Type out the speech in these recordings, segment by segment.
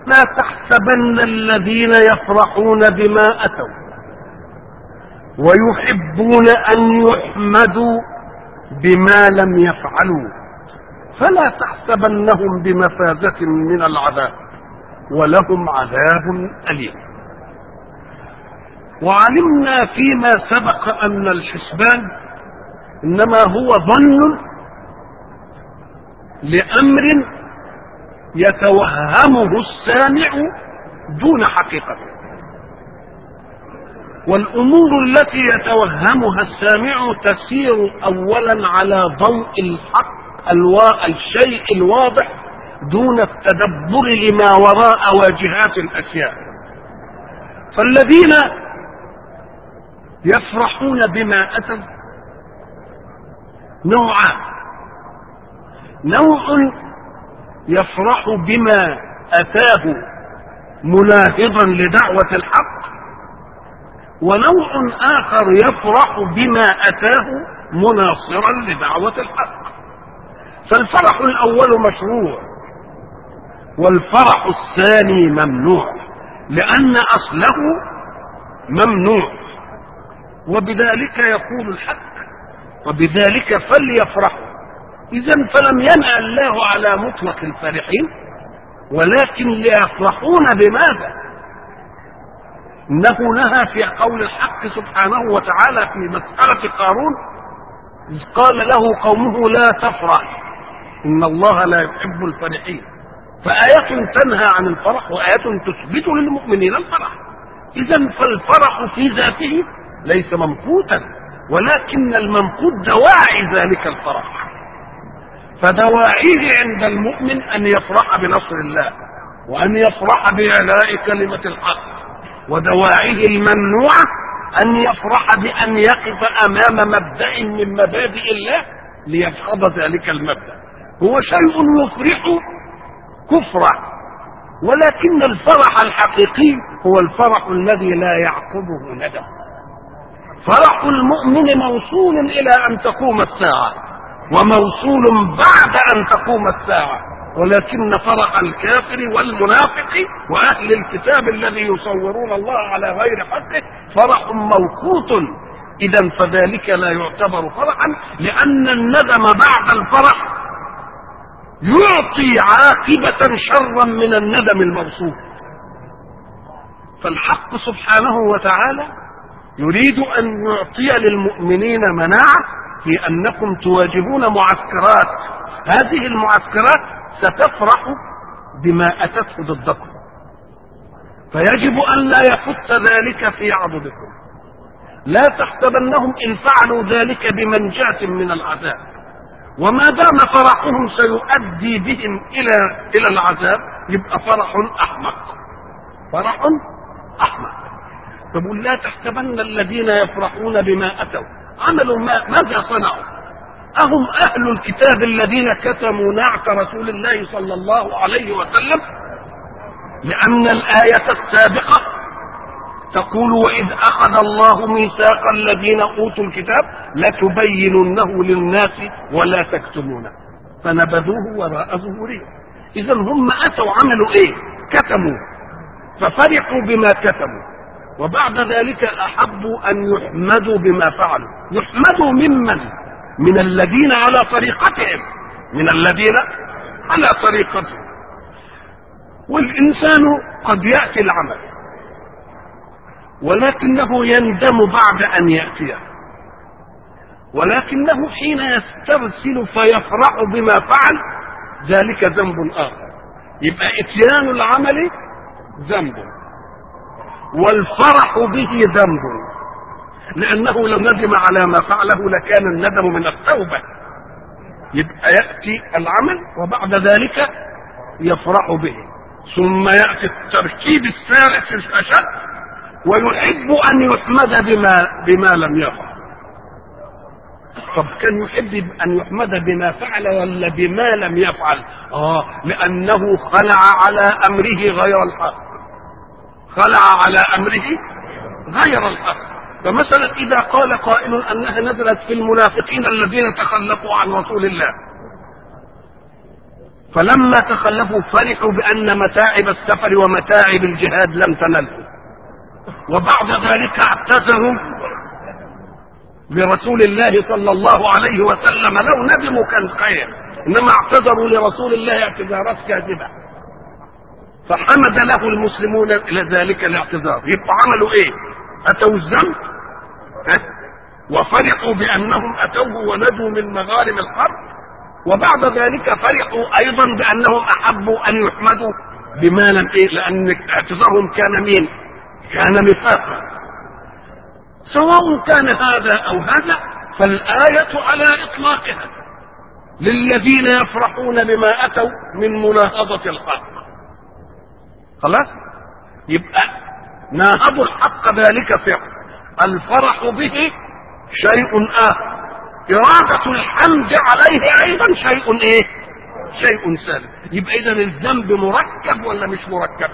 لا تحسبن الذين يفرحون بما أتوا ويحبون أن يحمدوا بما لم يفعلوا فلا تحسبنهم بمفازة من العذاب ولهم عذاب أليم وعلمنا فيما سبق أن الحسبان إنما هو ظن لأمر يتوهمه السامع دون حقيقة والأمور التي يتوهمها السامع تسير أولا على ضوء الحق الوا... الشيء الواضح دون التدبر لما وراء واجهات الأشياء فالذين يفرحون بما أتوا نوعان نوع يفرح بما أتاه مناهضا لدعوة الحق ونوع آخر يفرح بما أتاه مناصرا لدعوة الحق فالفرح الأول مشروع والفرح الثاني ممنوع لأن أصله ممنوع وبذلك يقول الحق وبذلك فليفرحوا إذا فلم ينأ الله على مطلق الفرحين ولكن ليفرحون بماذا؟ إنه نهى في قول الحق سبحانه وتعالى في مسألة قارون إذ قال له قومه لا تفرح إن الله لا يحب الفرحين فآية تنهى عن الفرح وآية تثبت للمؤمنين الفرح إذا فالفرح في ذاته ليس ممقوتا ولكن الممقوت دواعي ذلك الفرح فدواعيه عند المؤمن أن يفرح بنصر الله وأن يفرح بإعلاء كلمة الحق ودواعيه الممنوعة أن يفرح بأن يقف أمام مبدأ من مبادئ الله ليفقد ذلك المبدأ هو شيء يفرح كفرا ولكن الفرح الحقيقي هو الفرح الذي لا يعقبه ندم فرح المؤمن موصول إلى أن تقوم الساعة وموصول بعد أن تقوم الساعة ولكن فرح الكافر والمنافق واهل الكتاب الذي يصورون الله على غير حقه فرح موقوت اذا فذلك لا يعتبر فرحا لان الندم بعد الفرح يعطي عاقبة شرا من الندم الموصول فالحق سبحانه وتعالى يريد ان يعطي للمؤمنين مناعة في انكم تواجهون معسكرات هذه المعسكرات ستفرح بما أتته ضدكم فيجب أن لا يفت ذلك في عضدكم لا تحسبنهم إن فعلوا ذلك بمنجاة من العذاب وما دام فرحهم سيؤدي بهم إلى إلى العذاب يبقى فرح أحمق فرح أحمق تقول لا تحسبن الذين يفرحون بما أتوا عملوا ما ماذا صنعوا أهم أهل الكتاب الذين كتموا نعت رسول الله صلى الله عليه وسلم لأن الآية السابقة تقول وإذ أخذ الله ميثاق الذين أوتوا الكتاب لتبيننه للناس ولا تكتمونه فنبذوه وراء ظهورهم إذا هم أتوا عملوا إيه؟ كتموا ففرحوا بما كتموا وبعد ذلك أحبوا أن يحمدوا بما فعلوا يحمدوا ممن من الذين على طريقتهم من الذين على طريقتهم والإنسان قد يأتي العمل ولكنه يندم بعد أن يأتيه ولكنه حين يسترسل فيفرح بما فعل ذلك ذنب آخر يبقى إتيان العمل ذنب والفرح به ذنب لأنه لو ندم على ما فعله لكان الندم من التوبة يبقى يأتي العمل وبعد ذلك يفرح به ثم يأتي التركيب الثالث الأشد ويحب أن يحمد بما بما لم يفعل طب كان يحب أن يحمد بما فعل ولا بما لم يفعل آه لأنه خلع على أمره غير الحق خلع على أمره غير الحق فمثلا إذا قال قائل أنها نزلت في المنافقين الذين تخلفوا عن رسول الله فلما تخلفوا فرحوا بأن متاعب السفر ومتاعب الجهاد لم تنلهم وبعد ذلك اعتذروا لرسول الله صلى الله عليه وسلم لو ندموا كان خير انما اعتذروا لرسول الله اعتذارات كاذبه فحمد له المسلمون الى ذلك الاعتذار يبقوا عملوا ايه اتوا الذنب وفرحوا بانهم اتوه وندوا من مغارم الحرب وبعد ذلك فرحوا ايضا بانهم احبوا ان يحمدوا بما لم ايه لان اعتذارهم كان مين كان نفاقا سواء كان هذا او هذا فالايه على اطلاقها للذين يفرحون بما اتوا من مناهضه الحق خلاص يبقى ناهضوا الحق ذلك فعل الفرح به شيء اخر إرادة الحمد عليه أيضا شيء إيه؟ شيء سالم يبقى إذا الذنب مركب ولا مش مركب؟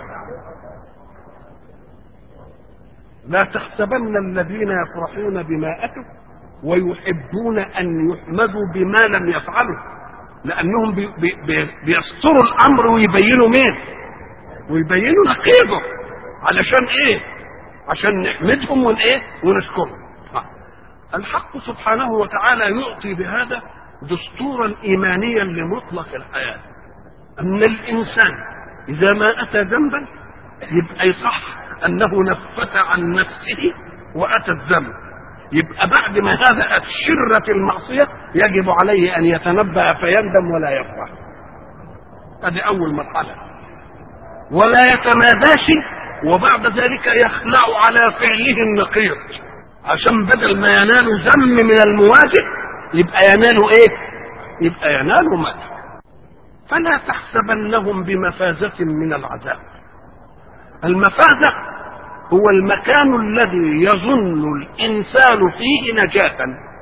لا تحسبن الذين يفرحون بما أتوا ويحبون أن يحمدوا بما لم يفعلوا لأنهم بي بي بي بيستروا الأمر ويبينوا مين؟ ويبينوا نقيضه علشان إيه؟ عشان نحمدهم ون إيه؟ ونشكرهم الحق سبحانه وتعالى يعطي بهذا دستورا ايمانيا لمطلق الحياه ان الانسان اذا ما اتى ذنبا يبقى يصح انه نفت عن نفسه واتى الذنب يبقى بعد ما هذا شرة المعصية يجب عليه أن يتنبأ فيندم ولا يفرح هذه أول مرحلة ولا يتماداش وبعد ذلك يخلع على فعله النقيض عشان بدل ما ينالوا ذم من المواجه يبقى ينالوا ايه يبقى ينالوا مدح فلا تحسبنهم بمفازة من العذاب المفازة هو المكان الذي يظن الإنسان فيه نجاة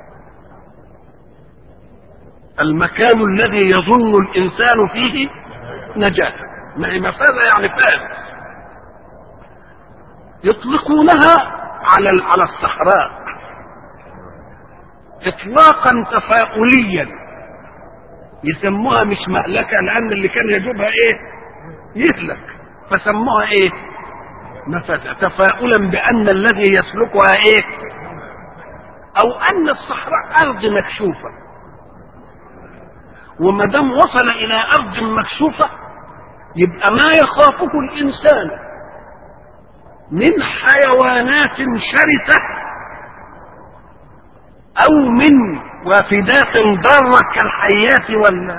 المكان الذي يظن الإنسان فيه نجاة ما هي مفازة يعني فاز يطلقونها على على الصحراء اطلاقا تفاؤليا يسموها مش مهلكه لان اللي كان يجوبها ايه يهلك فسموها ايه مفازة تفاؤلا بان الذي يسلكها ايه او ان الصحراء ارض مكشوفه وما دام وصل الى ارض مكشوفه يبقى ما يخافه الانسان من حيوانات شرسة أو من وافدات ضارة كالحيات ولا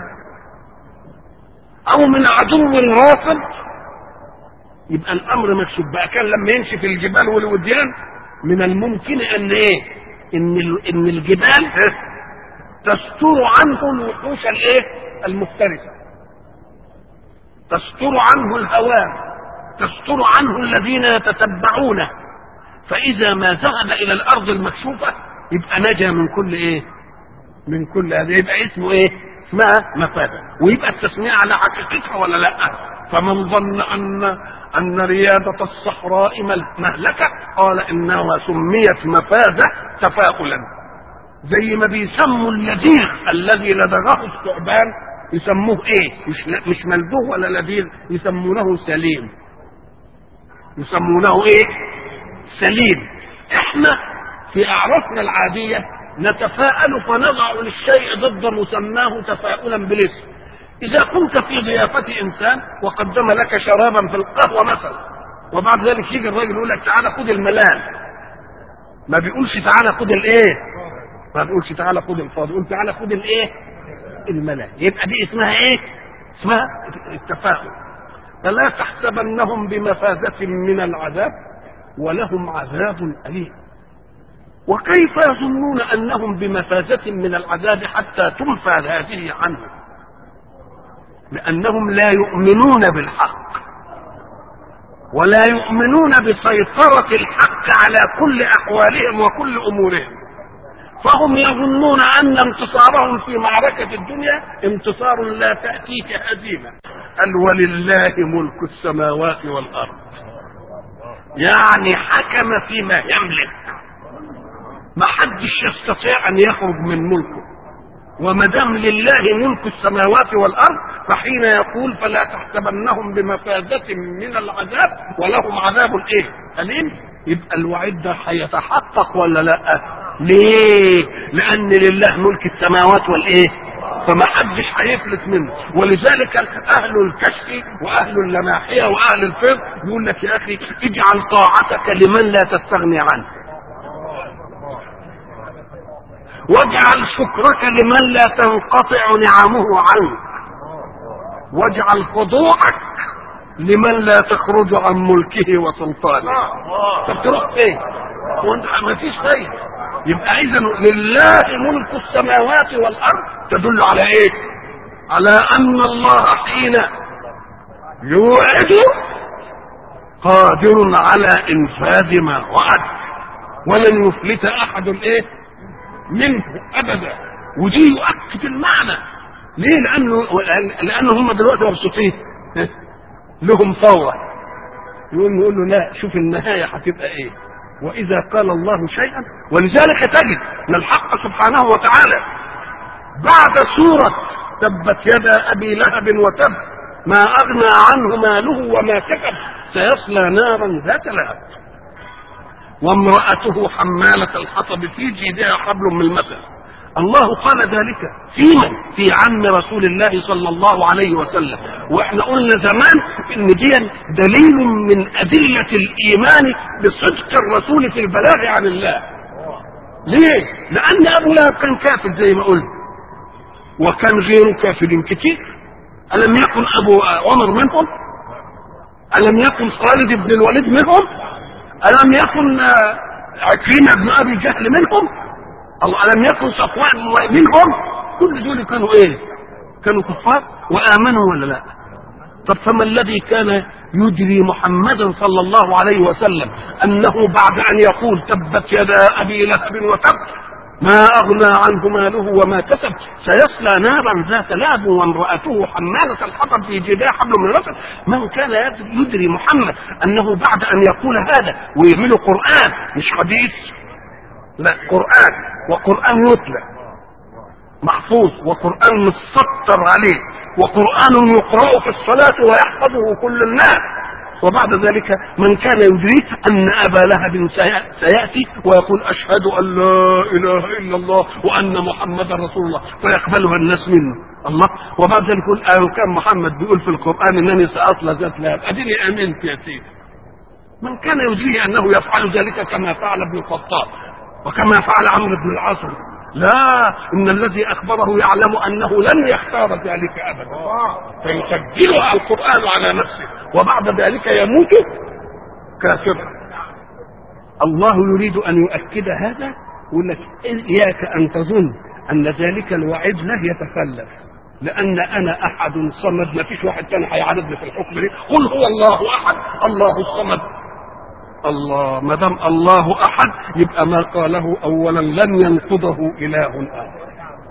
أو من عدو رافض يبقى الأمر مكشوف بقى كان لما يمشي في الجبال والوديان من الممكن أن إيه؟ إن إن الجبال تستر عنه الوحوش الإيه؟ المفترسة تستر عنه الهوام تستر عنه الذين يتتبعونه فإذا ما ذهب إلى الأرض المكشوفة يبقى نجا من كل إيه؟ من كل هذا يبقى اسمه إيه؟ اسمها مفازة ويبقى التسمية على حقيقتها ولا لا؟ فمن ظن أن أن رياضة الصحراء مهلكة قال إنها سميت مفازة تفاؤلا زي ما بيسموا اللذيذ الذي لدغه الثعبان يسموه ايه مش مش ملدوه ولا لذيذ يسمونه سليم يسمونه ايه سليم احنا في اعرافنا العاديه نتفاءل فنضع للشيء ضد مسماه تفاؤلا بالاسم اذا كنت في ضيافه انسان وقدم لك شرابا في القهوه مثلا وبعد ذلك يجي الراجل يقول لك تعالى خد الملان ما بيقولش تعالى خد الايه ما بيقولش تعالى خد الفاضي يقول تعالى خد الايه الملان يبقى دي اسمها ايه اسمها التفاؤل فلا تحسبنهم بمفازة من العذاب ولهم عذاب أليم وكيف يظنون أنهم بمفازة من العذاب حتى تنفى هذه عنهم لأنهم لا يؤمنون بالحق ولا يؤمنون بسيطرة الحق على كل أحوالهم وكل أمورهم فهم يظنون أن انتصارهم في معركة الدنيا انتصار لا تأتيك هزيمة قال ولله ملك السماوات والارض يعني حكم فيما يملك ما حدش يستطيع ان يخرج من ملكه وما دام لله ملك السماوات والارض فحين يقول فلا تحسبنهم بمفازة من العذاب ولهم عذاب ايه؟ أليم يبقى الوعيد ده هيتحقق ولا لا؟ ليه؟ لأن لله ملك السماوات والايه؟ فما حدش هيفلت منه ولذلك اهل الكشف واهل اللماحيه واهل الفقه يقول لك يا اخي اجعل طاعتك لمن لا تستغني عنه واجعل شكرك لمن لا تنقطع نعمه عنك واجعل خضوعك لمن لا تخرج عن ملكه وسلطانه طب تروح فين وانت ما فيش خير يبقى اذا لله ملك السماوات والارض تدل على ايه على ان الله حين يوعد قادر على انفاذ ما وعد ولن يفلت احد ايه منه ابدا ودي يؤكد المعنى ليه لانه لانه هم دلوقتي مبسوطين لهم ثوره يقول نقول له لا شوف النهايه هتبقى ايه واذا قال الله شيئا ولذلك تجد ان الحق سبحانه وتعالى بعد سوره تبت يدا ابي لهب وتب ما اغنى عنه ماله وما كسب سيصلى نارا ذات لهب وامرأته حمالة الحطب في جيدها حبل من المثل الله قال ذلك في من؟ في عم رسول الله صلى الله عليه وسلم واحنا قلنا زمان ان دي دليل من ادلة الايمان بصدق الرسول في البلاغ عن الله ليه؟ لان ابو لهب كان كافر زي ما قلنا وكان غيره كافر كتير الم يكن ابو عمر منهم؟ الم يكن خالد بن الوليد منهم؟ ألم يكن عكرمة بن أبي جهل منهم؟ ألم يكن صفوان منهم؟ كل دول كانوا إيه؟ كانوا كفار وآمنوا ولا لا؟ طب فما الذي كان يدري محمدا صلى الله عليه وسلم أنه بعد أن يقول تبت يدا أبي لهب وتب ما أغنى عنه ماله وما كسب سيصلى نارا ذات لهب وامرأته حمالة الحطب في جداه حبل من الرسل من كان يدري محمد أنه بعد أن يقول هذا ويعمله قرآن مش حديث لا قرآن وقرآن يتلى محفوظ وقرآن مسطر عليه وقرآن يقرأ في الصلاة ويحفظه كل الناس وبعد ذلك من كان يدري أن أبا لهب سيأتي ويقول أشهد أن لا إله إلا الله وأن محمدا رسول الله فيقبلها الناس منه الله وبعد ذلك يقول أن كان محمد بيقول في القرآن أنني سأصل ذات لهب أديني آمنت يا سيدي من كان يدري أنه يفعل ذلك كما فعل ابن الخطاب وكما فعل عمرو بن العاص لا ان الذي اخبره يعلم انه لن يختار ذلك ابدا فيسجلها القران على نفسه وبعد ذلك يموت كافرا الله يريد ان يؤكد هذا يقول لك اياك ان تظن ان ذلك الوعيد له يتخلف لان انا احد صمد ما فيش واحد تاني هيعارضني في الحكم دي قل هو الله احد الله الصمد الله ما دام الله احد يبقى ما قاله اولا لن ينقضه اله اخر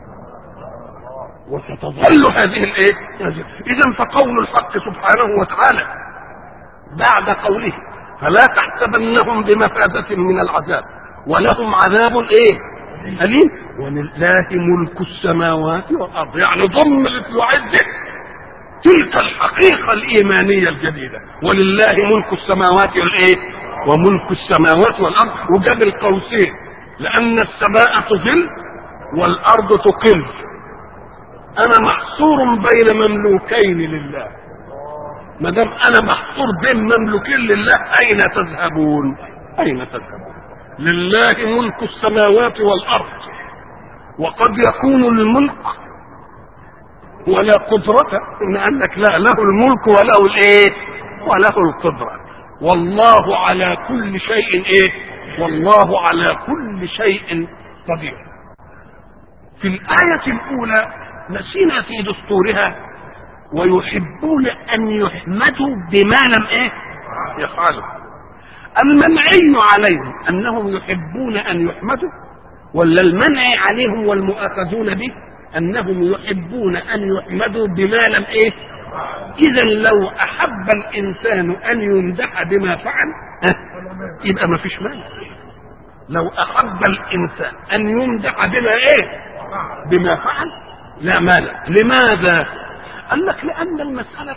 وستظل هذه الايه اذا فقول الحق سبحانه وتعالى بعد قوله فلا تحسبنهم بمفازة من العذاب ولهم عذاب ايه أليم ولله ملك السماوات والأرض يعني ضم يعد تلك الحقيقة الإيمانية الجديدة ولله ملك السماوات والإيه وملك السماوات والارض وجاب القوسين لان السماء تظل والارض تقل انا محصور بين مملوكين لله ما دام انا محصور بين مملوكين لله اين تذهبون اين تذهبون لله ملك السماوات والارض وقد يكون الملك ولا قدرة إن قال لك لا له الملك وله الإيه؟ وله القدرة والله على كل شيء ايه والله على كل شيء قدير في الآية الأولى نسينا في دستورها ويحبون أن يحمدوا بما لم إيه يفعلوا المنعي عليهم أنهم يحبون أن يحمدوا ولا المنع عليهم والمؤاخذون به أنهم يحبون أن يحمدوا بما لم إيه اذا لو احب الانسان ان يمدح بما فعل يبقى ما فيش مانع لو احب الانسان ان يمدح بما ايه بما فعل لا مانع لماذا قال لك لان المساله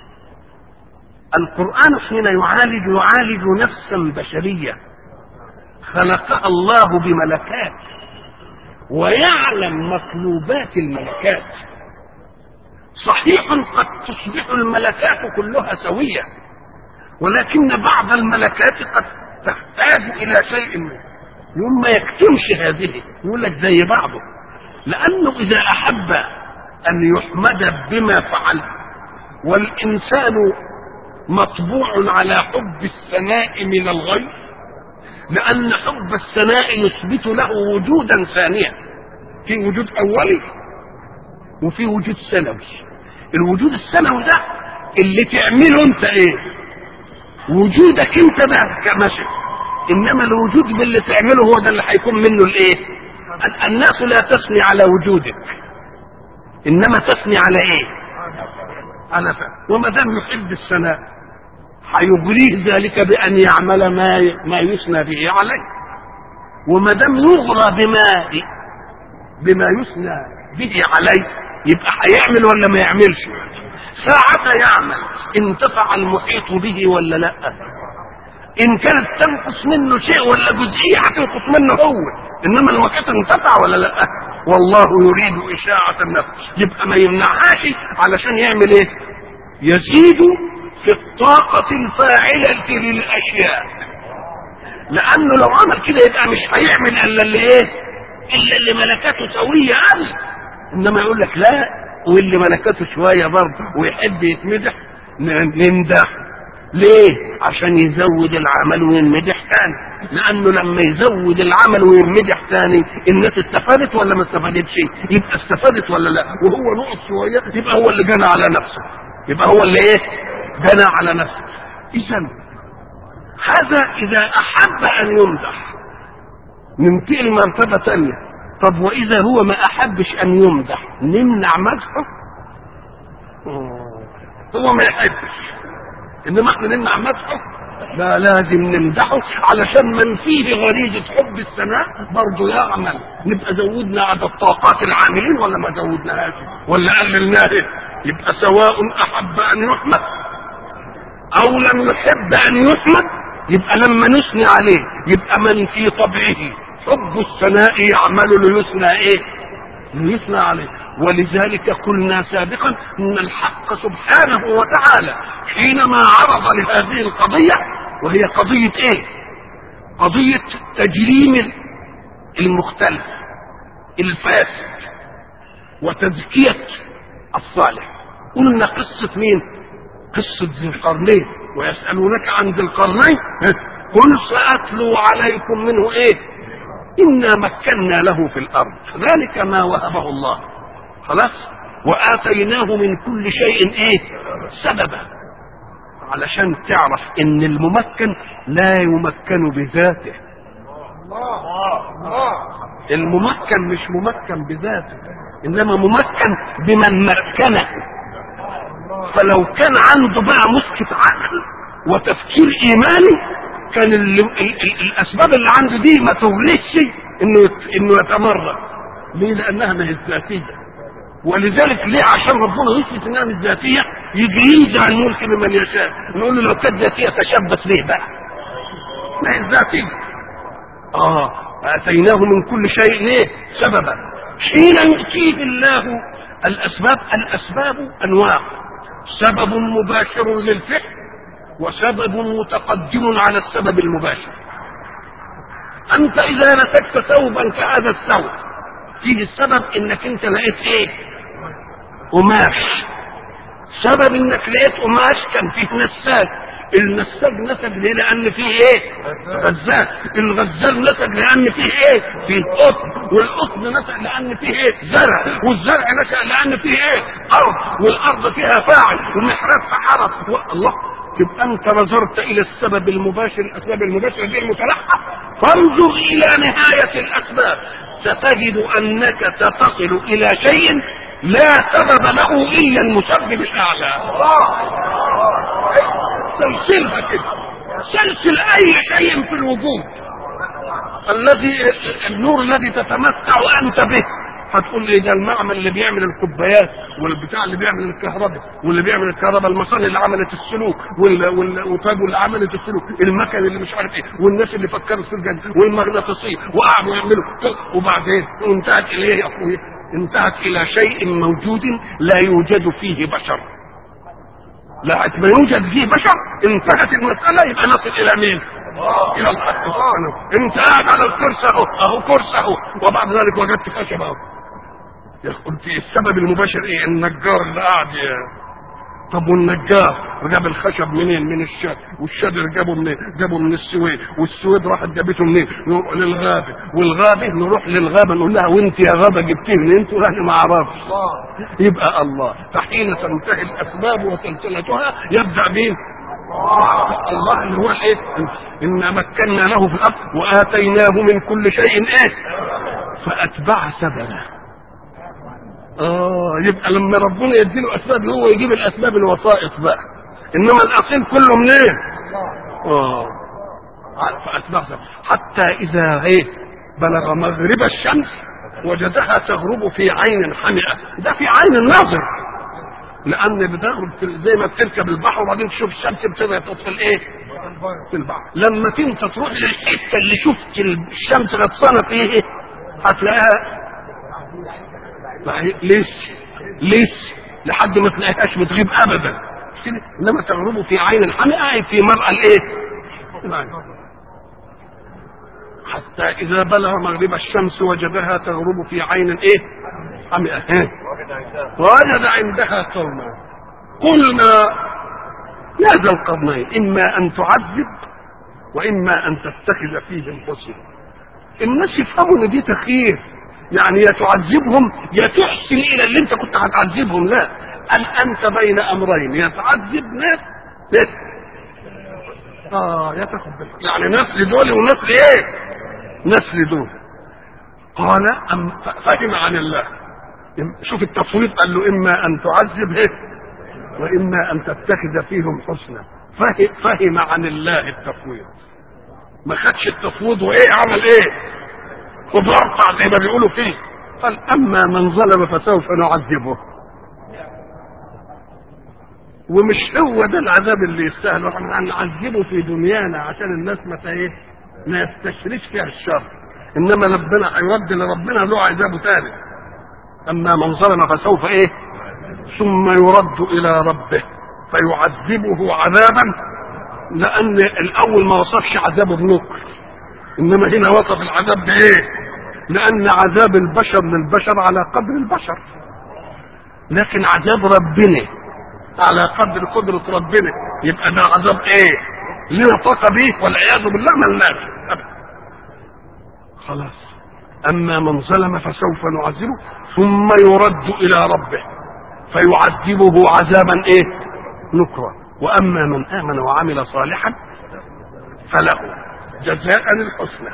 القران حين يعالج يعالج نفسا بشريه خلقها الله بملكات ويعلم مطلوبات الملكات صحيح قد تصبح الملكات كلها سويه ولكن بعض الملكات قد تحتاج الى شيء يوم ما يكتمش هذه يقول لك زي بعضه لانه اذا احب ان يحمد بما فعل والانسان مطبوع على حب الثناء من الغير لان حب الثناء يثبت له وجودا ثانيا في وجود اولي وفي وجود سنوي الوجود السنوي ده اللي تعمله انت ايه وجودك انت ده كمشي انما الوجود باللي تعمله هو ده اللي هيكون منه الايه الناس لا تثني على وجودك انما تثني على ايه على فعل وما دام يحب الثناء هيغريه ذلك بان يعمل ما ما يثنى به عليه وما دام يغرى بما بما يثنى به عليه يبقى هيعمل ولا ما يعملش ساعة يعمل انتفع المحيط به ولا لا ان كانت تنقص منه شيء ولا جزئية هتنقص منه هو انما المحيط انتفع ولا لا والله يريد اشاعة النفس يبقى ما يمنعهاش علشان يعمل ايه يزيد في الطاقة الفاعلة للاشياء لانه لو عمل كده يبقى مش هيعمل الا اللي ايه الا اللي ملكاته سوية قوي انما يقول لك لا واللي ملكته شويه برضه ويحب يتمدح نمدح ليه؟ عشان يزود العمل وينمدح تاني لانه لما يزود العمل وينمدح تاني الناس استفادت ولا ما استفادتش؟ يبقى استفادت ولا لا؟ وهو نقص شويه يبقى هو اللي جنى على نفسه يبقى هو اللي ايه؟ جنى على نفسه اذا هذا اذا احب ان يمدح ننتقل مرتبه ثانيه طب واذا هو ما احبش ان يمدح نمنع مدحه هو ما يحبش انما احنا نمنع مدحه لا لازم نمدحه علشان من فيه غريزة حب الثناء برضه يعمل نبقى زودنا عدد طاقات العاملين ولا ما زودناهاش ولا قللناه يبقى سواء احب ان يحمد او لم يحب ان يحمد يبقى لما نثني عليه يبقى من في طبعه حب الثناء يعمل ليثنى ايه ليثنى عليه ولذلك قلنا سابقا ان الحق سبحانه وتعالى حينما عرض لهذه القضيه وهي قضيه ايه قضيه تجريم المختلف الفاسد وتزكيه الصالح قلنا قصه مين قصه ذي القرنين ويسالونك عن ذي القرنين قل ساتلو عليكم منه ايه إنا مكنا له في الأرض ذلك ما وهبه الله خلاص وآتيناه من كل شيء إيه سببا علشان تعرف إن الممكن لا يمكن بذاته الممكن مش ممكن بذاته إنما ممكن بمن مكنه فلو كان عنده بقى مسكة عقل وتفكير إيماني كان ال ال ال الاسباب اللي عنده دي ما تغلقش انه انه يتمرد ليه لانها ما هي ذاتيه ولذلك ليه عشان ربنا يثبت انها مش ذاتيه يجي ينزع الملك بمن يشاء نقول له لو كانت ذاتيه تشبث ليه بقى ما هي ذاتيه اه اتيناه من كل شيء ليه سببا حين يؤتيه الله الاسباب الاسباب انواع سبب مباشر للفعل وسبب متقدم على السبب المباشر انت اذا نسكت ثوبا كهذا الثوب فيه السبب انك انت لقيت ايه قماش سبب انك لقيت قماش كان فيه نساج النساج نسج ليه لان فيه ايه غزال الغزال نسج لان فيه ايه فيه قطن والقطن نسج لان فيه ايه زرع والزرع نسج لان فيه ايه ارض والارض فيها فاعل ومحراب فحرف الله تبقى انت نظرت الى السبب المباشر الاسباب المباشره دي المتلحقه فانظر الى نهايه الاسباب ستجد انك ستصل الى شيء لا سبب له الا المسبب الاعلى سلسلها كده سلسل اي شيء في الوجود الذي النور الذي تتمتع انت به هتقول لي ده المعمل اللي بيعمل الكوبايات والبتاع اللي بيعمل الكهرباء واللي بيعمل الكهرباء المصانع اللي عملت السلوك وال- وال- والطاقه اللي عملت السلوك المكن اللي مش عارف ايه والناس اللي فكروا في الجن والمغناطيسيه وقعدوا يعملوا كده. وبعدين انتهت الى ايه يا اخويا؟ انتهت الى شيء موجود لا يوجد فيه بشر لا ما يوجد فيه بشر انتهت المساله يبقى نصل الى مين؟ الى الحق سبحانه انت قاعد على الكرسي اهو اهو كرسي اهو وبعد ذلك وجدت خشب اهو يا أخي، قلت السبب المباشر ايه النجار اللي قاعد ي- طب والنجار جاب الخشب منين من الشاد والشادر جابه منين جابه من السويد والسويد راحت جابته منين نروح للغابه والغابه نروح للغابه نقول لها وانت يا غابه جبتيه منين انتوا انا ما اعرفش يبقى الله فحين تنتهي الاسباب وسلسلتها يبدا مين الله اللي هو الايه انا مكنا له في الارض واتيناه من كل شيء ايه فاتبع سببه اه يبقى لما ربنا يديله اسباب هو يجيب الاسباب الوسائط بقى انما الاصيل كله منين اه فاتبع سببه حتى اذا ايه بلغ مغرب الشمس وجدها تغرب في عين حمئه ده في عين الناظر لان بتغرب في زي ما بتركب البحر وبعدين تشوف الشمس بتبقى في الايه في البحر لما انت تروح للحته اللي شفت الشمس غطسانه فيه هتلاقيها لسه لسه لحد ما تلاقيهاش بتغيب ابدا كده. انما تغرب في عين حمئه أي في مرأى الايه العين. حتى اذا بلغ مغرب الشمس وجدها تغرب في عين ايه حمئه ها. ووجد عندها قوما قلنا يا ذا القرنين اما ان تعذب واما ان تتخذ فيهم حسنا الناس يفهموا ان دي تخيير يعني يا تعذبهم يا تحسن الى اللي انت كنت هتعذبهم لا قال انت بين امرين يا تعذب ناس ناس اه يا تاخد بالك يعني نسل دول ونسل ايه نسل دول قال أم فهم عن الله شوف التفويض قال له اما ان تعذب ايه واما ان تتخذ فيهم حسنا فهم, فهم عن الله التفويض ما خدش التفويض وايه عمل ايه وبرقع زي ما بيقولوا فيه قال اما من ظلم فسوف نعذبه ومش هو ده العذاب اللي يستاهل احنا نعذبه في دنيانا عشان الناس ما ايه ما يستشريش فيها الشر انما ربنا هيرد لربنا له عذابه تاني اما من ظلم فسوف ايه ثم يرد الى ربه فيعذبه عذابا لان الاول ما وصفش عذابه بنكر انما هنا وصف العذاب بايه لان عذاب البشر للبشر على قدر البشر لكن عذاب ربنا على قدر قدرة ربنا يبقى ده عذاب ايه لنا طاقة به والعياذ بالله ملناش خلاص اما من ظلم فسوف نعذبه ثم يرد الى ربه فيعذبه عذابا ايه نكرا واما من امن وعمل صالحا فله جزاء الحسنى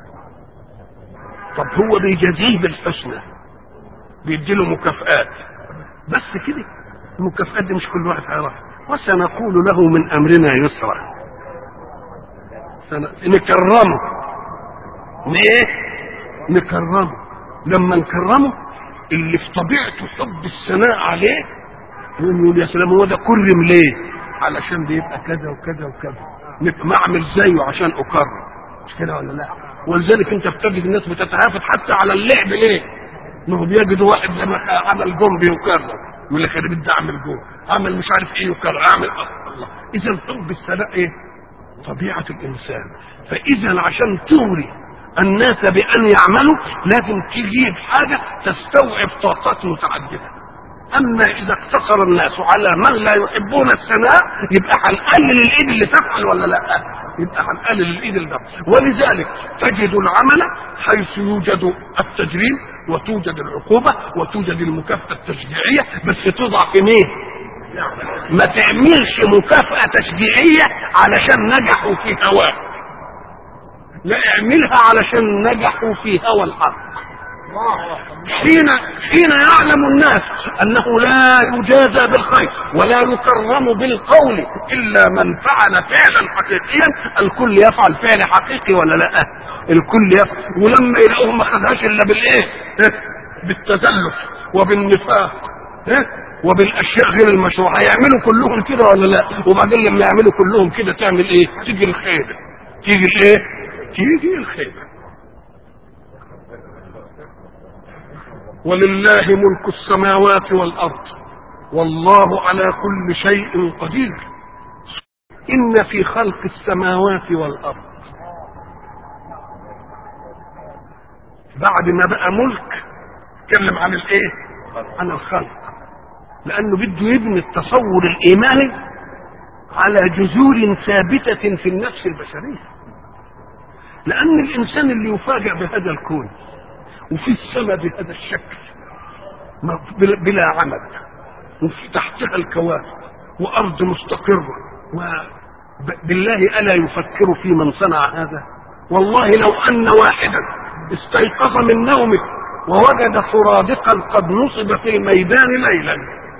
طب هو بيجازيه بالحسنى بيديله مكافآت بس كده المكافآت دي مش كل واحد هيعرفها وسنقول له من امرنا يسرا سن- نكرمه ليه نكرمه لما نكرمه اللي في طبيعته حب الثناء عليه يقوم يقول يا سلام هو ده كرم ليه علشان بيبقى كذا وكذا وكذا نبقى ما اعمل زيه عشان اكرم مش كده ولا لا ولذلك انت بتجد الناس بتتهافت حتى على اللعب ليه ما هو بيجد واحد لما عمل جنبي يكرم يقول لك انا بدي اعمل جول عمل مش عارف ايه يكرم اعمل الله اذا حب الثناء ايه طبيعه الانسان فاذا عشان تغري الناس بان يعملوا لازم تجيب حاجه تستوعب طاقات متعدده اما اذا اقتصر الناس على من لا يحبون الثناء يبقى هنقلل الايد اللي تفعل ولا لا يبقى هنقلل الايد اللي تفعل ولذلك تجد العمل حيث يوجد التجريم وتوجد العقوبه وتوجد المكافاه التشجيعيه بس توضع في مين ما تعملش مكافاه تشجيعيه علشان نجحوا في هواه لا اعملها علشان نجحوا في هوى الحق حين حين يعلم الناس انه لا يجازى بالخير ولا يكرم بالقول الا من فعل فعلا حقيقيا الكل يفعل فعل حقيقي ولا لا الكل يفعل ولما يلاقوه ما خدهاش الا بالايه بالتزلف وبالنفاق ها وبالاشياء غير المشروعه هيعملوا كلهم كده ولا لا وبعدين لما يعملوا كلهم كده تعمل ايه تيجي الخيبه تيجي الايه تيجي الخيبه ولله ملك السماوات والارض والله على كل شيء قدير ان في خلق السماوات والارض بعد ما بقى ملك اتكلم عن الايه عن الخلق لانه بده يبني التصور الايماني على جذور ثابته في النفس البشريه لان الانسان اللي يفاجأ بهذا الكون وفي السماء بهذا الشكل بلا عمد وفي تحتها الكواكب وارض مستقره وبالله الا يفكر في من صنع هذا والله لو ان واحدا استيقظ من نومه ووجد سرادقا قد نصب في الميدان ليلا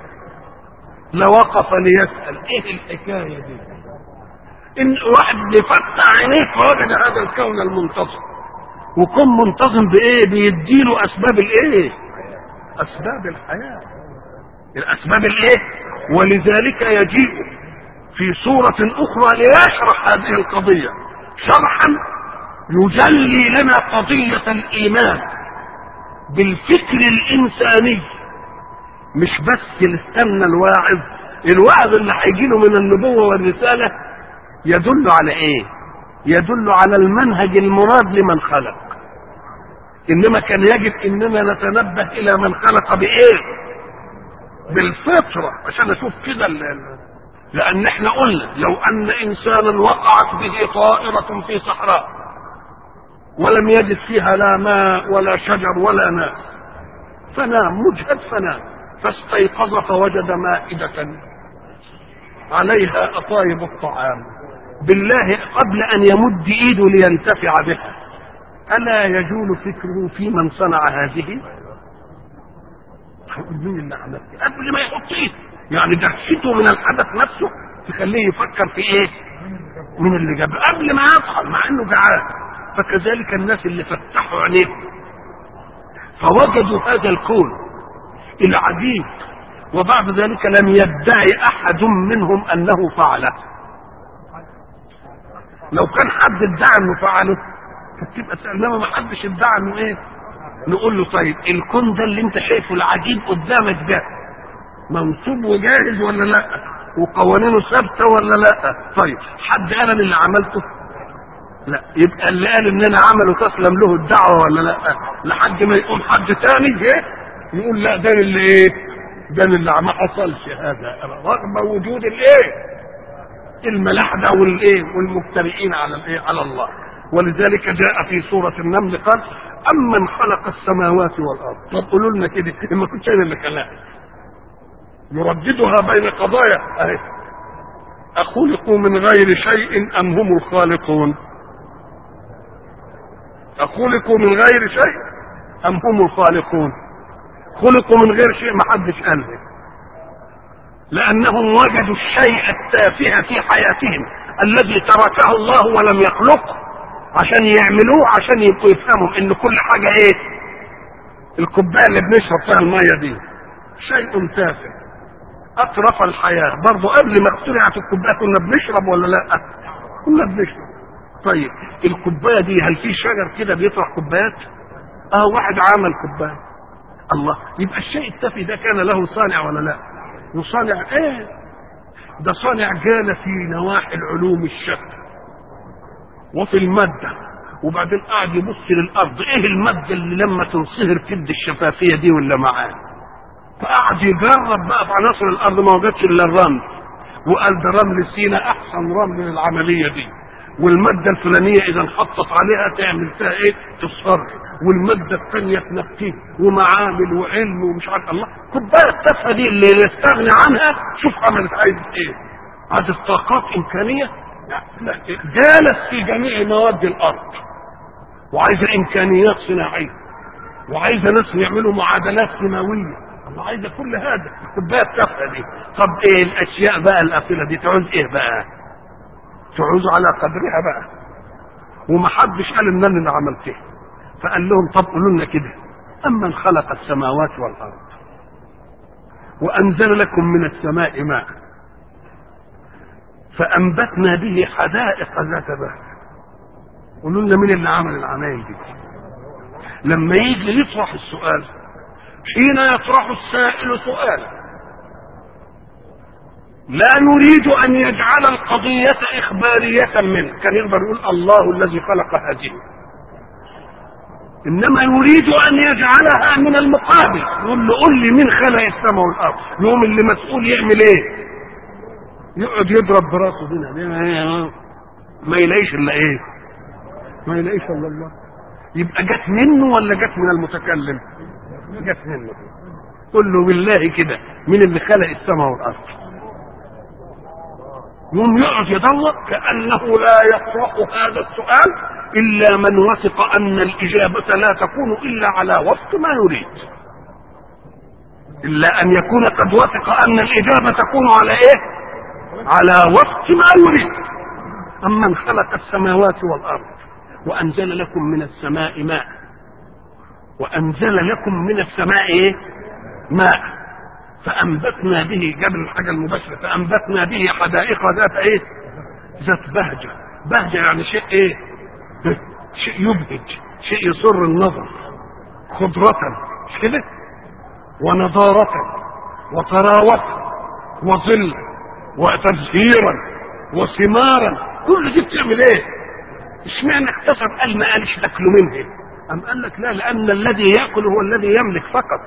لوقف ليسال ايه الحكايه دي ان واحد يفتح عينيه فوجد هذا الكون المنتظم وكون منتظم بايه بيديله اسباب الايه اسباب الحياه الاسباب الايه ولذلك يجيء في سورة أخرى ليشرح هذه القضية شرحا يجلي لنا قضية الإيمان بالفكر الإنساني مش بس استنى الواعظ الواعظ اللي هيجي له من النبوة والرسالة يدل على إيه؟ يدل على المنهج المراد لمن خلق إنما كان يجب إننا نتنبه إلى من خلق بإيه؟ بالفطرة عشان أشوف كده لأن احنا قلنا لو أن إنسانا وقعت به طائرة في صحراء ولم يجد فيها لا ماء ولا شجر ولا ناس فنام مجهد فنام فاستيقظ فوجد مائدة عليها أطايب الطعام بالله قبل أن يمد إيده لينتفع بها ألا يجول فكره في من صنع هذه هيقول مين اللي عمل قبل ما يحط ايده يعني دهشته من الحدث نفسه تخليه يفكر في ايه من اللي جاب قبل ما يصحى مع انه جعان فكذلك الناس اللي فتحوا عينيهم فوجدوا هذا الكون العجيب وبعد ذلك لم يدعي احد منهم انه فعله لو كان حد ادعى انه فعله فتبقى انما ما حدش ادعى انه ايه نقول له طيب الكون ده اللي انت شايفه العجيب قدامك ده منصوب وجاهز ولا لا وقوانينه ثابته ولا لا طيب حد قال اللي عملته لا يبقى اللي قال ان انا عمله تسلم له الدعوه ولا لا لحد ما يقوم حد تاني ايه يقول لا ده اللي ايه ده اللي ما حصلش هذا رغم وجود الايه الملاحده والايه والمبتدئين على الايه على الله ولذلك جاء في سوره النمل قال أمن خلق السماوات والأرض طب قولوا لنا كده ما كنتش أنا اللي خلقها نرددها بين قضايا أهي أخلقوا من غير شيء أم هم الخالقون أخلقوا من غير شيء أم هم الخالقون خلقوا من غير شيء ما حدش قال لي لأنهم وجدوا الشيء التافه في حياتهم الذي تركه الله ولم يخلقه عشان يعملوه عشان يبقوا يفهموا ان كل حاجه ايه الكوبايه اللي بنشرب فيها الميه دي شيء تافه اطرف الحياه برضه قبل ما اخترعت الكوبايه كنا بنشرب ولا لا كنا بنشرب طيب الكوبايه دي هل في شجر كده بيطرح كوبايات اه واحد عمل كوبايه الله يبقى الشيء التافه ده كان له صانع ولا لا وصانع ايه ده صانع جال في نواحي العلوم الشتى وفي المادة وبعدين قاعد يبص للأرض إيه المادة اللي لما تنصهر تدي الشفافية دي ولا معاه فقعد يجرب بقى في عناصر الأرض ما وجدش إلا الرمل وقال ده رمل سينا أحسن رمل للعملية دي والمادة الفلانية إذا انحطت عليها تعمل فيها إيه تصهر والمادة الثانية تنقيه ومعامل وعلم ومش عارف الله كوباية التافهة دي اللي يستغني عنها شوف عملت عايز إيه عايز طاقات إمكانية جالت في جميع مواد الارض وعايزه امكانيات صناعيه وعايزه ناس يعملوا معادلات كيماويه الله عايزه كل هذا الكوبايه التافهه دي طب ايه الاشياء بقى الافله دي تعوز ايه بقى تعوز على قدرها بقى ومحدش قال ان انا اللي عملتها فقال لهم طب قولوا لنا كده أمن خلق السماوات والأرض وأنزل لكم من السماء ماء فأنبتنا به حدائق ذات بهجة قولوا لنا مين اللي عمل العمايل دي لما يجي يطرح السؤال حين يطرح السائل سؤالا لا نريد ان يجعل القضية اخبارية منه كان يقدر يقول الله الذي خلق هذه انما يريد ان يجعلها من المقابل يقول له قل لي مين خلق السماء والارض يوم اللي مسؤول يعمل ايه يقعد يضرب براسه هنا ما يلاقيش الا ايه ما يلاقيش الا الله يبقى جت منه ولا جت من المتكلم جت منه قل له بالله كده مين اللي خلق السماء والارض يوم يقعد يدور كانه لا يطرح هذا السؤال الا من وثق ان الاجابه لا تكون الا على وفق ما يريد الا ان يكون قد وثق ان الاجابه تكون على ايه على وفق ما يريد اما خلق السماوات والارض وانزل لكم من السماء ماء وانزل لكم من السماء ايه ماء فانبتنا به جاب الحاجه المباشره فانبتنا به حدائق ذات ايه ذات بهجه بهجه يعني شيء ايه شيء يبهج شيء يسر النظر خضرة مش كده ونضارة وطراوة وظل وتزهيرا وثمارا كل دي بتعمل ايه اشمعنى اختصر قال ما قالش تاكلوا منه ام قال لك لا لان الذي ياكل هو الذي يملك فقط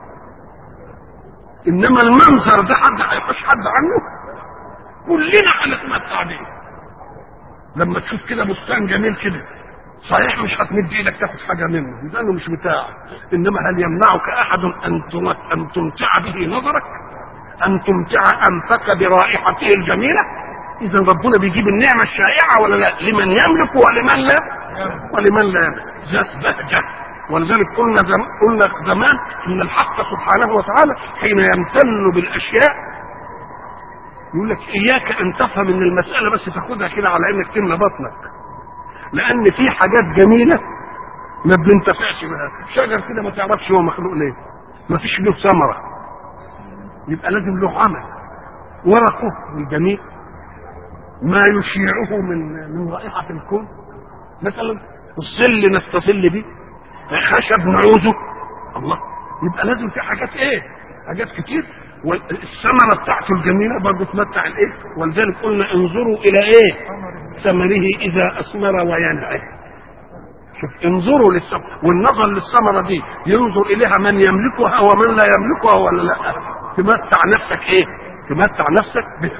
انما المنظر ده حد هيحوش حد عنه كلنا هنتمتع بيه لما تشوف كده بستان جميل كده صحيح مش هتمد ايدك تاخد حاجه منه لانه مش بتاعك انما هل يمنعك احد ان ان تمتع به نظرك ان تمتع انفك برائحته الجميله اذا ربنا بيجيب النعمه الشائعه ولا لا لمن يملك ولمن لا ولمن لا يملك ذات بهجه ولذلك قلنا زم... قلنا زمان ان الحق سبحانه وتعالى حين يمتن بالاشياء يقول لك اياك ان تفهم ان المساله بس تاخدها كده على انك تملى بطنك لان في حاجات جميله ما بننتفعش بها شجر كده ما تعرفش هو مخلوق ليه ما فيش له ثمره يبقى لازم له عمل ورقه الجميل ما يشيعه من من رائحه الكون مثلا الظل نستظل به خشب نعوزه الله يبقى لازم في حاجات ايه حاجات كتير والثمرة بتاعته الجميلة برضه تمتع الايه ولذلك قلنا انظروا الى ايه ثمره اذا اثمر وينعم شوف انظروا للثمرة والنظر للثمرة دي ينظر اليها من يملكها ومن لا يملكها ولا لا تمتع نفسك ايه تمتع نفسك بها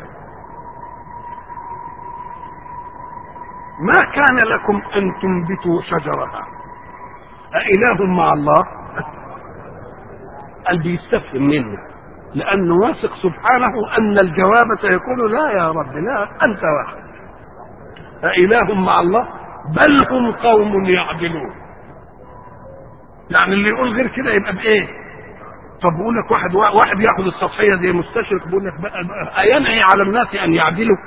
ما كان لكم ان تنبتوا شجرها أإله مع الله قال بيستفهم منه لأنه واثق سبحانه أن الجواب سيكون لا يا رب لا أنت واحد أإله مع الله بل هم قوم يعدلون يعني اللي يقول غير كده يبقى بإيه طب بقول لك واحد واحد ياخذ السطحيه زي مستشرق بيقول لك أينعي على الناس ان يعدلوا؟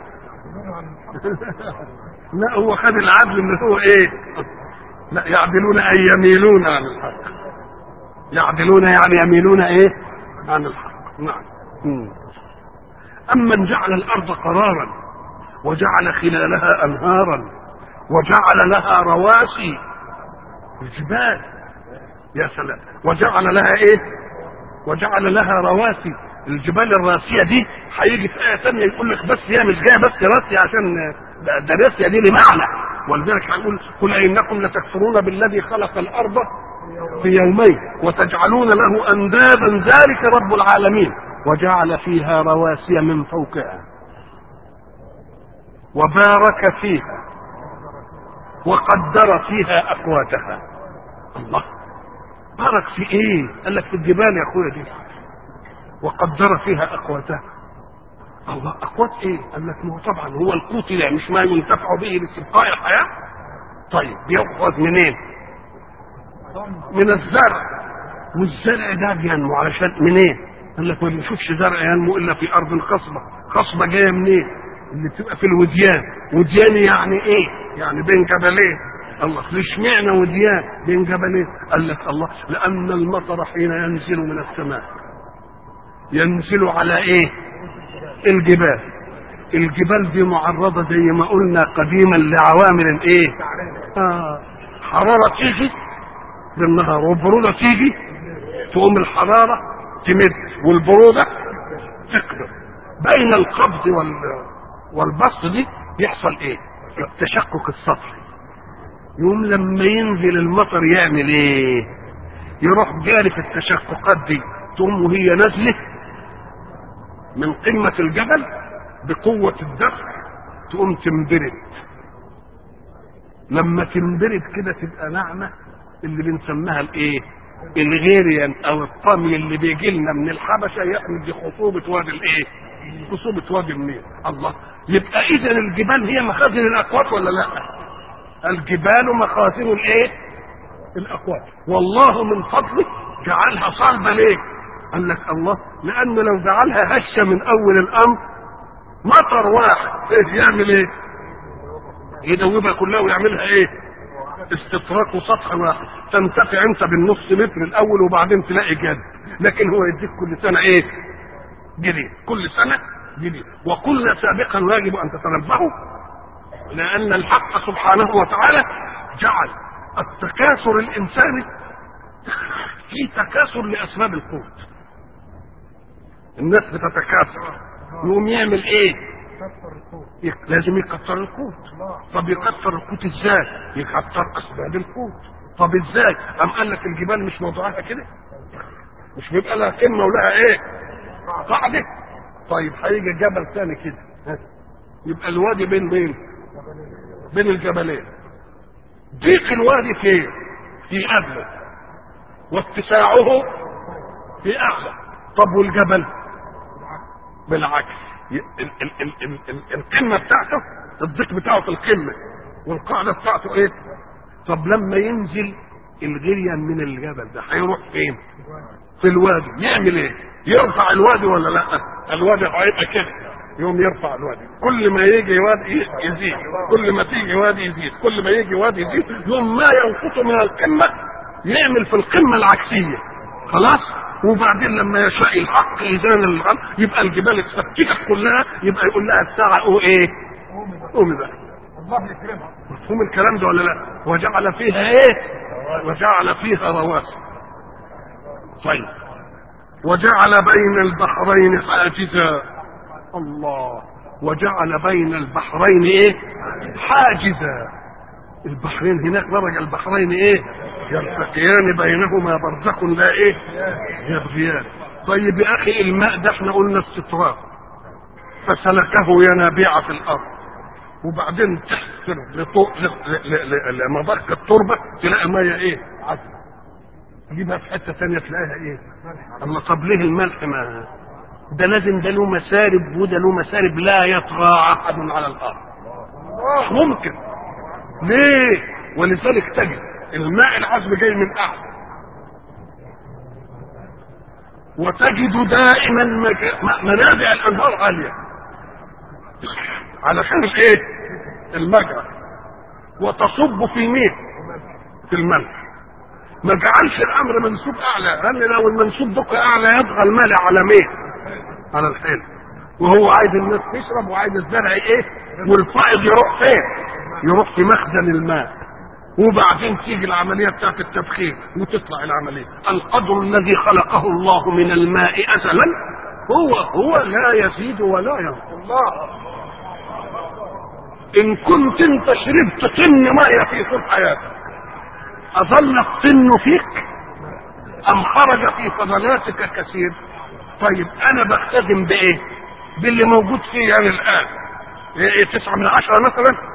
لا هو خد العدل اللي هو ايه؟ لا يعدلون أي يميلون عن الحق يعدلون يعني يميلون ايه عن الحق نعم أمن جعل الأرض قرارا وجعل خلالها أنهارا وجعل لها رواسي الجبال يا سلام وجعل لها ايه وجعل لها رواسي الجبال الراسية دي هيجي في آية ثانية يقول لك بس هي مش جاية بس راسية عشان ده راسية دي لمعنى ولذلك هنقول قل انكم لتكفرون بالذي خلق الارض في يومين وتجعلون له اندادا ذلك رب العالمين وجعل فيها رواسي من فوقها وبارك فيها وقدر فيها اقواتها الله بارك في ايه قال لك في الجبال يا اخويا دي وقدر فيها اقواتها الله اقوات ايه قال لك ما هو طبعا هو القوت ده مش ما ينتفع به لاستبقاء الحياه طيب بيأخذ منين من الزرع والزرع ده بينمو علشان منين قال لك ما بنشوفش زرع ينمو الا في ارض خصبه خصبه جايه منين اللي بتبقى في الوديان وديان يعني ايه يعني بين جبلين الله اشمعنى وديان بين جبلين قال لك الله لان المطر حين ينزل من السماء ينزل على ايه الجبال الجبال دي معرضة زي ما قلنا قديما لعوامل الايه آه حرارة تيجي بالنهار والبرودة تيجي تقوم الحرارة تمد والبرودة تقدر بين القبض وال والبسط دي يحصل ايه التشقق السطحي يوم لما ينزل المطر يعمل ايه يروح جاري في التشققات دي تقوم وهي نازله من قمة الجبل بقوة الدفع تقوم تنبرد لما تنبرد كده تبقى ناعمة اللي بنسميها الايه الغيريان او الطمي اللي بيجي لنا من الحبشة يحمل خصوبة وادي الايه خصوبة وادي النيل الله يبقى اذا الجبال هي مخازن الاقوات ولا لا الجبال مخازن الايه الاقوات والله من فضله جعلها صلبة ليه قال لك الله لانه لو جعلها هشة من اول الامر مطر واحد ايه يعمل ايه يدوبها كلها ويعملها ايه استطراق وسطح واحد تنتفع انت بالنص متر الاول وبعدين تلاقي جد لكن هو يديك كل سنه ايه جديد كل سنه جديد وكل سابقا يجب ان تتنبهوا لان الحق سبحانه وتعالى جعل التكاثر الانساني في تكاثر لاسباب القوت الناس بتتكاثر يقوم يعمل ايه يك- لازم يكتر القوت طب يكتر القوت ازاي يكتر اسباب القوت طب ازاي قام قال لك الجبال مش موضوعها كده مش بيبقى لها قمه ولها ايه قاعده طيب هيجي جبل ثاني كده ها؟ يبقى الوادي بين مين بين الجبلين ضيق الوادي فين في قبله واتساعه في اعلى طب والجبل بالعكس ي- ال- ال- ال- ال- ال- القمه بتاعته الضيق بتاعه في القمه والقاعده بتاعته ايه طب لما ينزل الغريان من الجبل ده هيروح فين في الوادي يعمل ايه يرفع الوادي ولا لا الوادي هيبقى كده يوم يرفع الوادي كل ما يجي وادي يزيد كل ما تيجي وادي يزيد كل ما يجي وادي يزيد يوم ما ينقص من القمه يعمل في القمه العكسيه خلاص وبعدين لما يشاء الحق اذان الغم يبقى الجبال اتفككت كلها يبقى يقول لها الساعه او ايه قومي بقى الله يكرمها مفهوم الكلام ده ولا لا وجعل فيها ايه وجعل فيها رواسي طيب وجعل بين البحرين حاجزا الله وجعل بين البحرين ايه حاجزا البحرين هناك درج البحرين ايه يلتقيان بينهما برزخ لا ايه يبغيان طيب يا اخي الماء ده احنا قلنا استطراد فسلكه ينابيع في الارض وبعدين تحت لطو- ل- ل- ل- لمضخ التربه تلاقي الميه ايه عذبه تجيبها في حته ثانيه تلاقيها ايه الله طب ليه الملح ما ده لازم ده له مسارب وده له مسارب لا يطغى احد على الارض مش ممكن ليه ولذلك تجد الماء العذب جاي من اعلى وتجد دائما مك- م- منابع الانهار عاليه علشان الايه المجرى وتصب في مين في الملح ما جعلش الامر منسوب اعلى لان لو المنسوب بقى اعلى يبقى المال على مين على الحلم وهو عايز الناس تشرب وعايز الزرع ايه والفائض يروح فين يروح في مخزن الماء وبعدين تيجي العملية بتاعت التبخير وتطلع العملية القدر الذي خلقه الله من الماء أزلا هو هو لا يزيد ولا ينقص الله إن كنت أنت شربت طن مية في طول حياتك أظل الطن فيك أم خرج في فضلاتك كثير طيب أنا بختزن بإيه باللي موجود فيه يعني الآن إيه تسعة من عشرة مثلا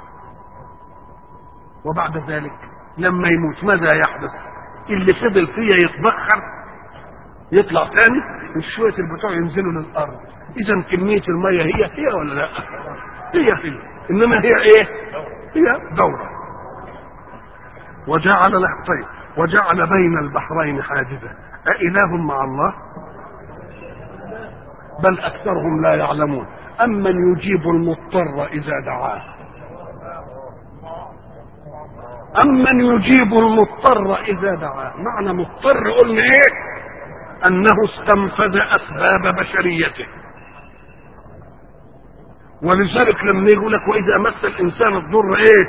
وبعد ذلك لما يموت ماذا يحدث اللي فضل فيه يتبخر يطلع تاني وشوية البتوع ينزلوا للأرض إذا كمية المية هي هي ولا لا هي هي إنما هي إيه هي دورة وجعل له طيب وجعل بين البحرين حاجزا أإله مع الله بل أكثرهم لا يعلمون أمن يجيب المضطر إذا دعاه أمن يجيب المضطر إذا دعاه معنى مضطر قلنا إيه أنه استنفذ أسباب بشريته ولذلك لما يقول لك وإذا مس الإنسان الضر إيه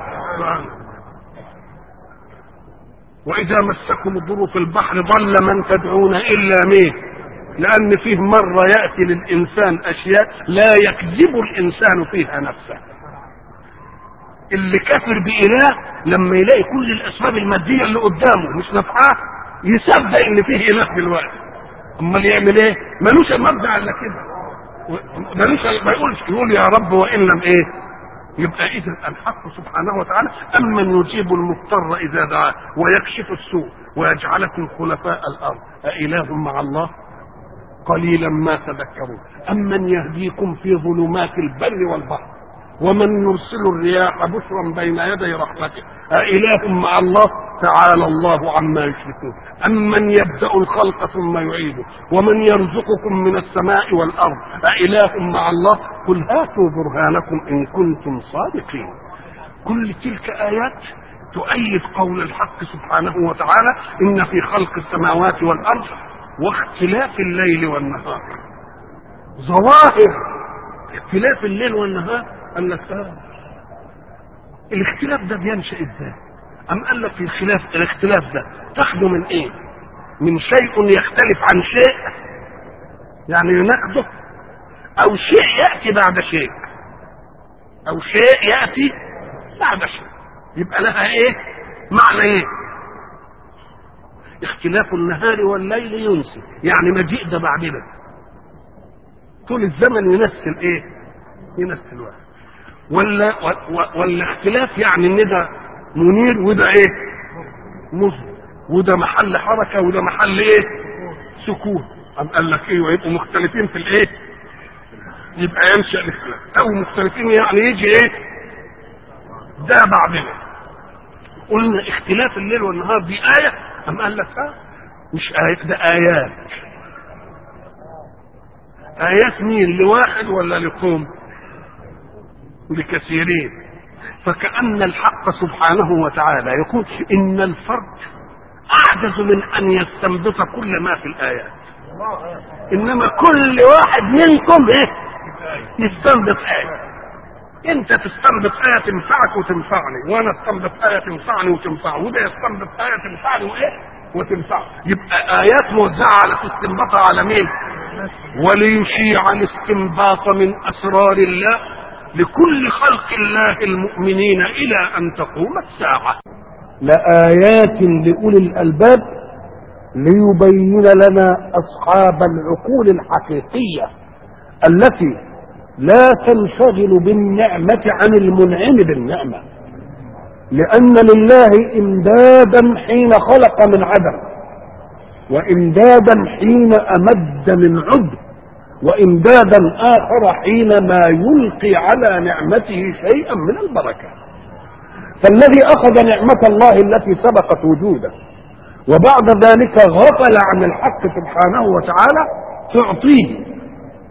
وإذا مسكم الضر في البحر ضل من تدعون إلا مين لأن فيه مرة يأتي للإنسان أشياء لا يكذب الإنسان فيها نفسه اللي كافر بإله لما يلاقي كل الأسباب المادية اللي قدامه مش نافعاه يصدق إن فيه إله دلوقتي أمال يعمل إيه؟ ملوش مبدأ إلا كده ملوش ما يقولش يقول يا رب وإن لم إيه؟ يبقى إذا الحق سبحانه وتعالى أمن يجيب المضطر إذا دعاه ويكشف السوء ويجعلكم خلفاء الأرض أإله مع الله؟ قليلا ما تذكرون أمن يهديكم في ظلمات البر والبحر ومن يرسل الرياح بشرا بين يدي رحمته أإله مع الله تعالى الله عما يشركون أمن يبدأ الخلق ثم يعيده ومن يرزقكم من السماء والأرض أإله مع الله قل هاتوا برهانكم إن كنتم صادقين كل تلك آيات تؤيد قول الحق سبحانه وتعالى إن في خلق السماوات والأرض واختلاف الليل والنهار ظواهر اختلاف الليل والنهار قال لك آه. الاختلاف ده بينشأ ازاي؟ أم قال لك الخلاف الاختلاف ده تاخده من ايه؟ من شيء يختلف عن شيء يعني يناقضه أو شيء يأتي بعد شيء أو شيء يأتي بعد شيء يبقى لها ايه؟ معنى ايه؟ اختلاف النهار والليل ينسي يعني مجيء ده بعد ده طول الزمن يمثل ايه؟ يمثل واحد ولا ولا اختلاف يعني ان ده منير وده ايه مظلم وده محل حركه وده محل ايه سكون أم قال لك ايه ويبقوا مختلفين في الايه يبقى ينشا الاختلاف او مختلفين يعني يجي ايه ده بعدنا قلنا اختلاف الليل والنهار دي آية أم قال لك اه مش آية ده آيات آيات مين لواحد ولا لقوم لكثيرين فكأن الحق سبحانه وتعالى يقول إن الفرد أعجز من أن يستنبط كل ما في الآيات إنما كل واحد منكم إيه يستنبط آية أنت تستنبط آية تنفعك وتنفعني وأنا استنبط آية تنفعني وتنفعه وده يستنبط آية تنفعني وإيه وتنفعه يبقى آيات موزعة على تستنبطها على مين وليشيع الاستنباط من أسرار الله لكل خلق الله المؤمنين إلى أن تقوم الساعة لآيات لأولي الألباب ليبين لنا أصحاب العقول الحقيقية التي لا تنشغل بالنعمة عن المنعم بالنعمة لأن لله إمدادا حين خلق من عدم وإمدادا حين أمد من عدم وإمدادا آخر حينما يلقي على نعمته شيئا من البركة فالذي أخذ نعمة الله التي سبقت وجوده وبعد ذلك غفل عن الحق سبحانه وتعالى تعطيه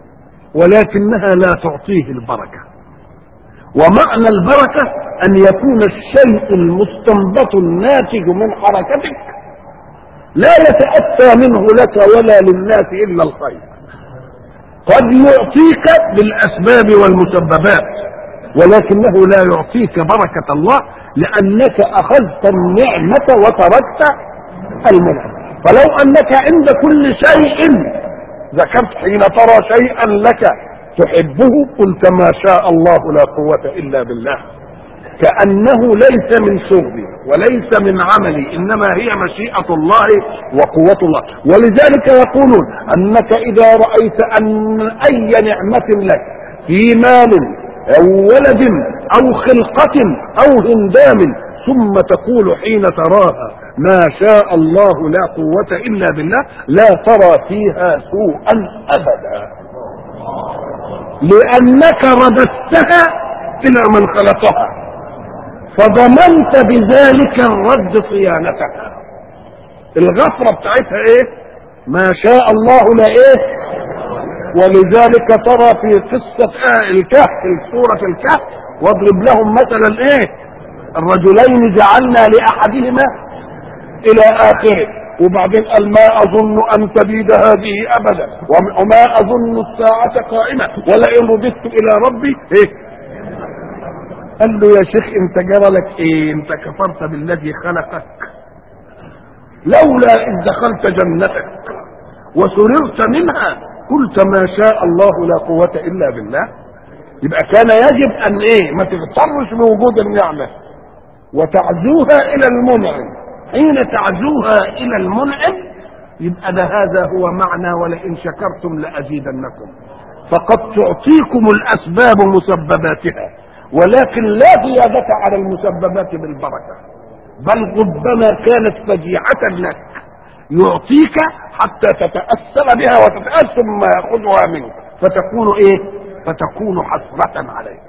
ولكنها لا تعطيه البركة ومعنى البركة أن يكون الشيء المستنبط الناتج من حركتك لا يتأتى منه لك ولا للناس إلا الخير قد يعطيك بالاسباب والمسببات ولكنه لا يعطيك بركه الله لانك اخذت النعمه وتركت المنعم فلو انك عند كل شيء ذكرت حين ترى شيئا لك تحبه قلت ما شاء الله لا قوه الا بالله كانه ليس من شغلي وليس من عملي انما هي مشيئه الله وقوه الله ولذلك يقولون انك اذا رايت ان اي نعمه لك في مال او ولد او خلقه او هندام ثم تقول حين تراها ما شاء الله لا قوه الا بالله لا ترى فيها سوءا ابدا لانك رددتها الى من خلقها فضمنت بذلك الرد صيانتها الغفرة بتاعتها ايه ما شاء الله لا ايه ولذلك ترى في قصة آه الكهف في سورة الكهف واضرب لهم مثلا ايه الرجلين جعلنا لاحدهما الى اخره وبعدين قال ما اظن ان تبيد هذه ابدا وما اظن الساعه قائمه ولئن رددت الى ربي ايه قال له يا شيخ انت جرى لك ايه انت كفرت بالذي خلقك لولا اذ دخلت جنتك وسررت منها قلت ما شاء الله لا قوة الا بالله يبقى كان يجب ان ايه ما تغترش بوجود النعمة وتعزوها الى المنعم حين تعزوها الى المنعم يبقى ده هذا هو معنى ولئن شكرتم لازيدنكم فقد تعطيكم الاسباب مسبباتها ولكن لا زيادة على المسببات بالبركة بل ربما كانت فجيعة لك يعطيك حتى تتأثر بها وتتأثر مما يأخذها منك فتكون ايه فتكون حسرة عليك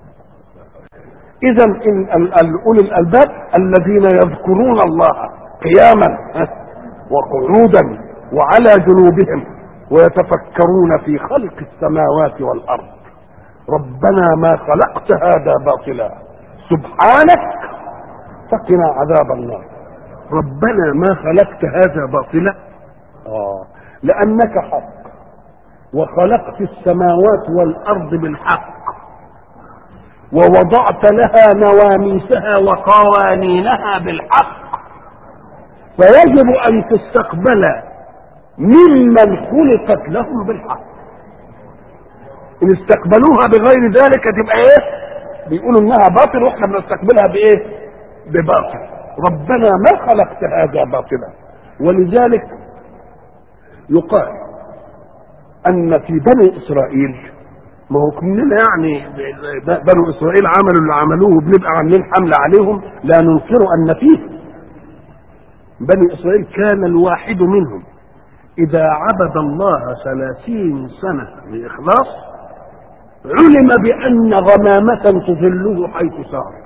اذا ان اولي الالباب الذين يذكرون الله قياما وقعودا وعلى جنوبهم ويتفكرون في خلق السماوات والارض ربنا ما خلقت هذا باطلا سبحانك فقنا عذاب النار ربنا ما خلقت هذا باطلا آه لأنك حق وخلقت السماوات والأرض بالحق ووضعت لها نواميسها وقوانينها بالحق فيجب أن تستقبل ممن خلقت لهم بالحق ان استقبلوها بغير ذلك تبقى ايه بيقولوا انها باطل واحنا بنستقبلها بايه بباطل ربنا ما خلقت هذا باطلا ولذلك يقال ان في بني اسرائيل ما هو كلنا يعني بنو اسرائيل عملوا اللي عملوه بنبقى عاملين حمله عليهم لا ننكر ان فيه بني اسرائيل كان الواحد منهم اذا عبد الله ثلاثين سنه باخلاص علم بأن غمامة تظله حيث سار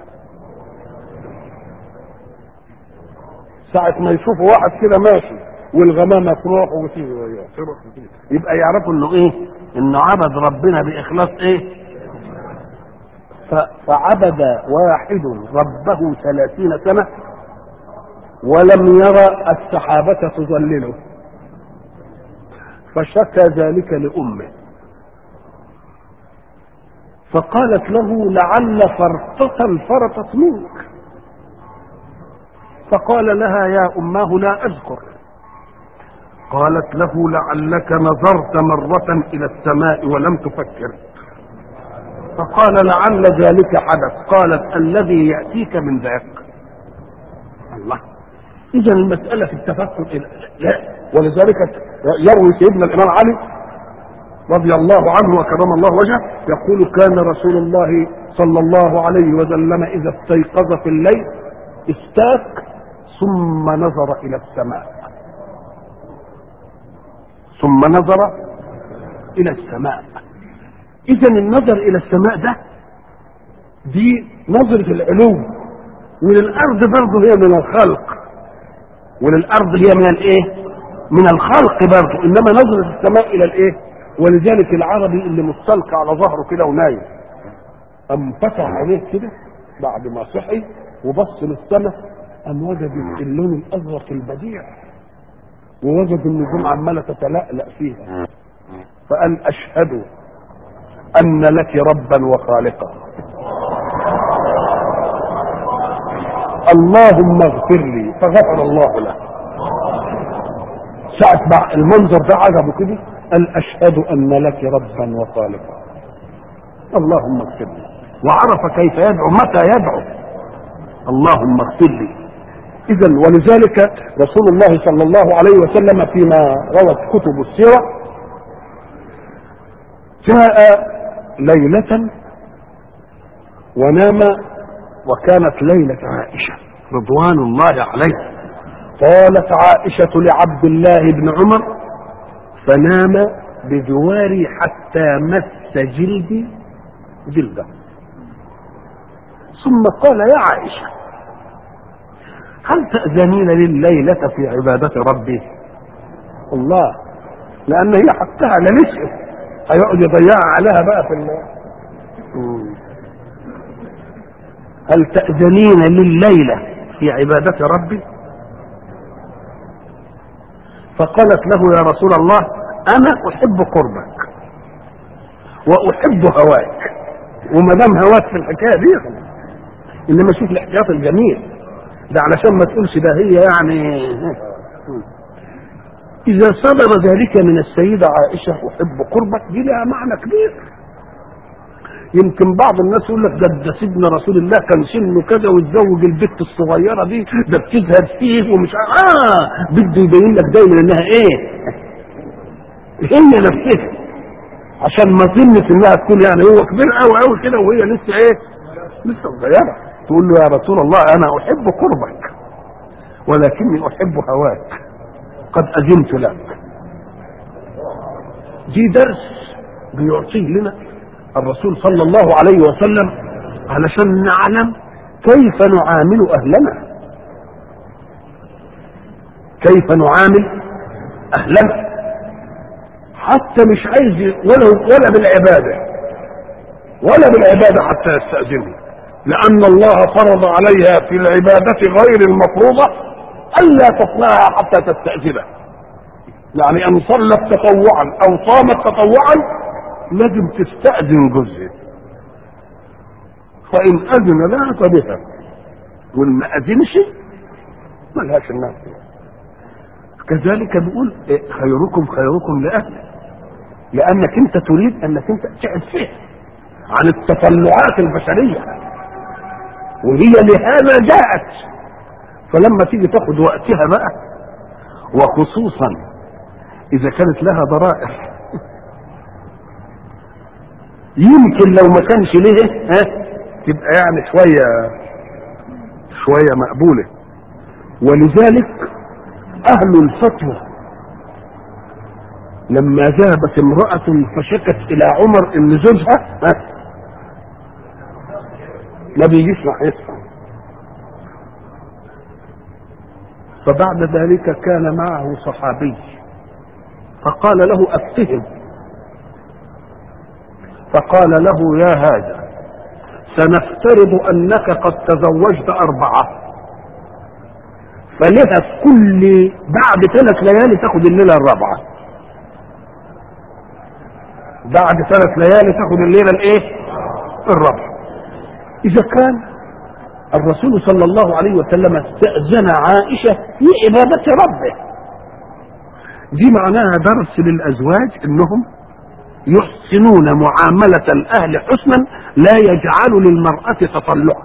ساعة ما يشوفوا واحد كده ماشي والغمامة تروح وتيجي وياه تروح وتيجي يبقى يعرفوا انه ايه؟ انه عبد ربنا بإخلاص ايه؟ فعبد واحد ربه ثلاثين سنة ولم يرى السحابة تظلله فشكى ذلك لأمه فقالت له لعل فرطة فرطت منك فقال لها يا أماه لا أذكر قالت له لعلك نظرت مرة إلى السماء ولم تفكر فقال لعل ذلك حدث قالت الذي يأتيك من ذاك الله إذا المسألة في التفكر لا ولذلك يروي سيدنا الإمام علي رضي الله عنه وكرم الله وجهه يقول كان رسول الله صلى الله عليه وسلم اذا استيقظ في الليل استاك ثم نظر الى السماء ثم نظر الى السماء اذا النظر الى السماء ده دي نظرة العلو وللارض برضه هي من الخلق وللارض هي من الايه من الخلق برضه انما نظرة السماء الى الايه ولذلك العربي اللي مستلقى على ظهره كده ونايم قام فتح عينيه كده بعد ما صحي وبص للسماء قام وجد اللون الازرق البديع ووجد النجوم عماله تتلألأ فيها فقال اشهد ان لك ربا وخالقا اللهم اغفر لي فغفر الله له ساعة بقى المنظر ده عجبه كده قال اشهد ان لك ربا وخالقا اللهم اغفر لي وعرف كيف يدعو متى يدعو اللهم اغفر لي اذا ولذلك رسول الله صلى الله عليه وسلم فيما روت كتب السيره جاء ليله ونام وكانت ليله عائشه رضوان الله عليه قالت عائشه لعبد الله بن عمر فنام بجواري حتى مس جلدي جلده ثم قال يا عائشة هل تأذنين لي الليلة في عبادة ربي الله لأن هي حقها لا نسأل هيقعد يضيعها عليها بقى في الله هل تأذنين لليلة في عبادة ربي فقالت له يا رسول الله أنا أحب قربك وأحب هواك وما دام هواك في الحكاية دي إنما شوف الاحتياط الجميل ده علشان ما تقولش ده هي يعني إذا صدر ذلك من السيدة عائشة أحب قربك دي لها معنى كبير يمكن بعض الناس يقول لك ده, ده سيدنا رسول الله كان سنه كذا واتزوج البت الصغيره دي ده بتزهد فيه ومش ع- اه بده يبين لك دايما انها ايه؟ هي نفسها عشان ما ظنش انها تكون يعني هو كبير قوي قوي كده وهي لسه ايه؟ لسه صغيره تقول له يا رسول الله انا احب قربك ولكني احب هواك قد اذنت لك دي درس بيعطيه لنا الرسول صلى الله عليه وسلم علشان نعلم كيف نعامل اهلنا كيف نعامل اهلنا حتى مش عايز ولا ولا بالعباده ولا بالعباده حتى يستاذنه لان الله فرض عليها في العباده غير المفروضه الا تصنعها حتى تستاذنه يعني ان صلت تطوعا او صامت تطوعا لازم تستأذن جزء فإن أذن لها فبها وإن ما أذنش ملهاش الناس كذلك بيقول إيه، خيركم خيركم لأهله لأنك أنت تريد أنك أنت تعد فيه عن التطلعات البشرية وهي لهذا جاءت فلما تيجي تاخد وقتها بقى وخصوصا إذا كانت لها ضرائح يمكن لو ما كانش ليه ها تبقى يعني شويه شويه مقبوله ولذلك اهل الفتوى لما ذهبت امرأة فشكت إلى عمر إن زوجها ها ما بيجيش ناحيتها فبعد ذلك كان معه صحابي فقال له أفتهم فقال له يا هذا سنفترض انك قد تزوجت اربعه فلها في كل بعد ثلاث ليالي تاخد الليله الرابعه بعد ثلاث ليالي تاخد الليله الايه الرابعه اذا كان الرسول صلى الله عليه وسلم استأذن عائشة في عبادة ربه دي معناها درس للأزواج إنهم يحسنون معاملة الأهل حسنا لا يجعل للمرأة تطلعا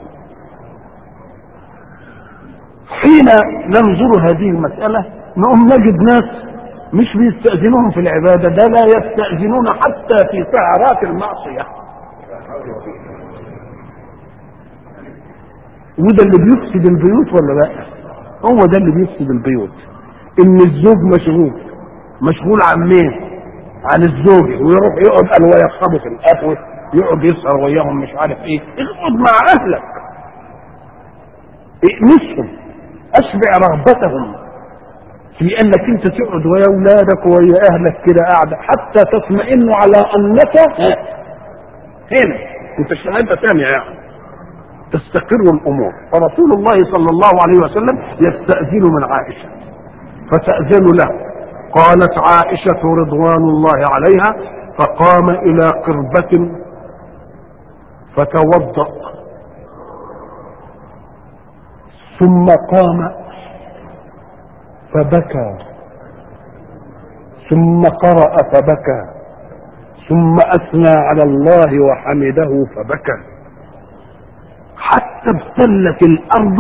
حين ننظر هذه المسألة نقوم نجد ناس مش بيستأذنون في العبادة ده لا يستأذنون حتى في سهرات المعصية وده اللي بيفسد البيوت ولا لا هو ده اللي بيفسد البيوت ان الزوج مشغول مشغول عن مين عن الزوج ويروح يقعد قال ويصحبه في القهوه يقعد يسهر وياهم مش عارف ايه اقعد مع اهلك ائنسهم اشبع رغبتهم في انك انت تقعد ويا اولادك ويا اهلك كده قاعده حتى تطمئنوا على انك هنا انت مش انت سامع يعني تستقر الامور فرسول الله صلى الله عليه وسلم يستاذن من عائشه فتاذن له قالت عائشه رضوان الله عليها فقام الى قربه فتوضا ثم قام فبكى ثم قرأ فبكى ثم أثنى على الله وحمده فبكى حتى ابتلت الأرض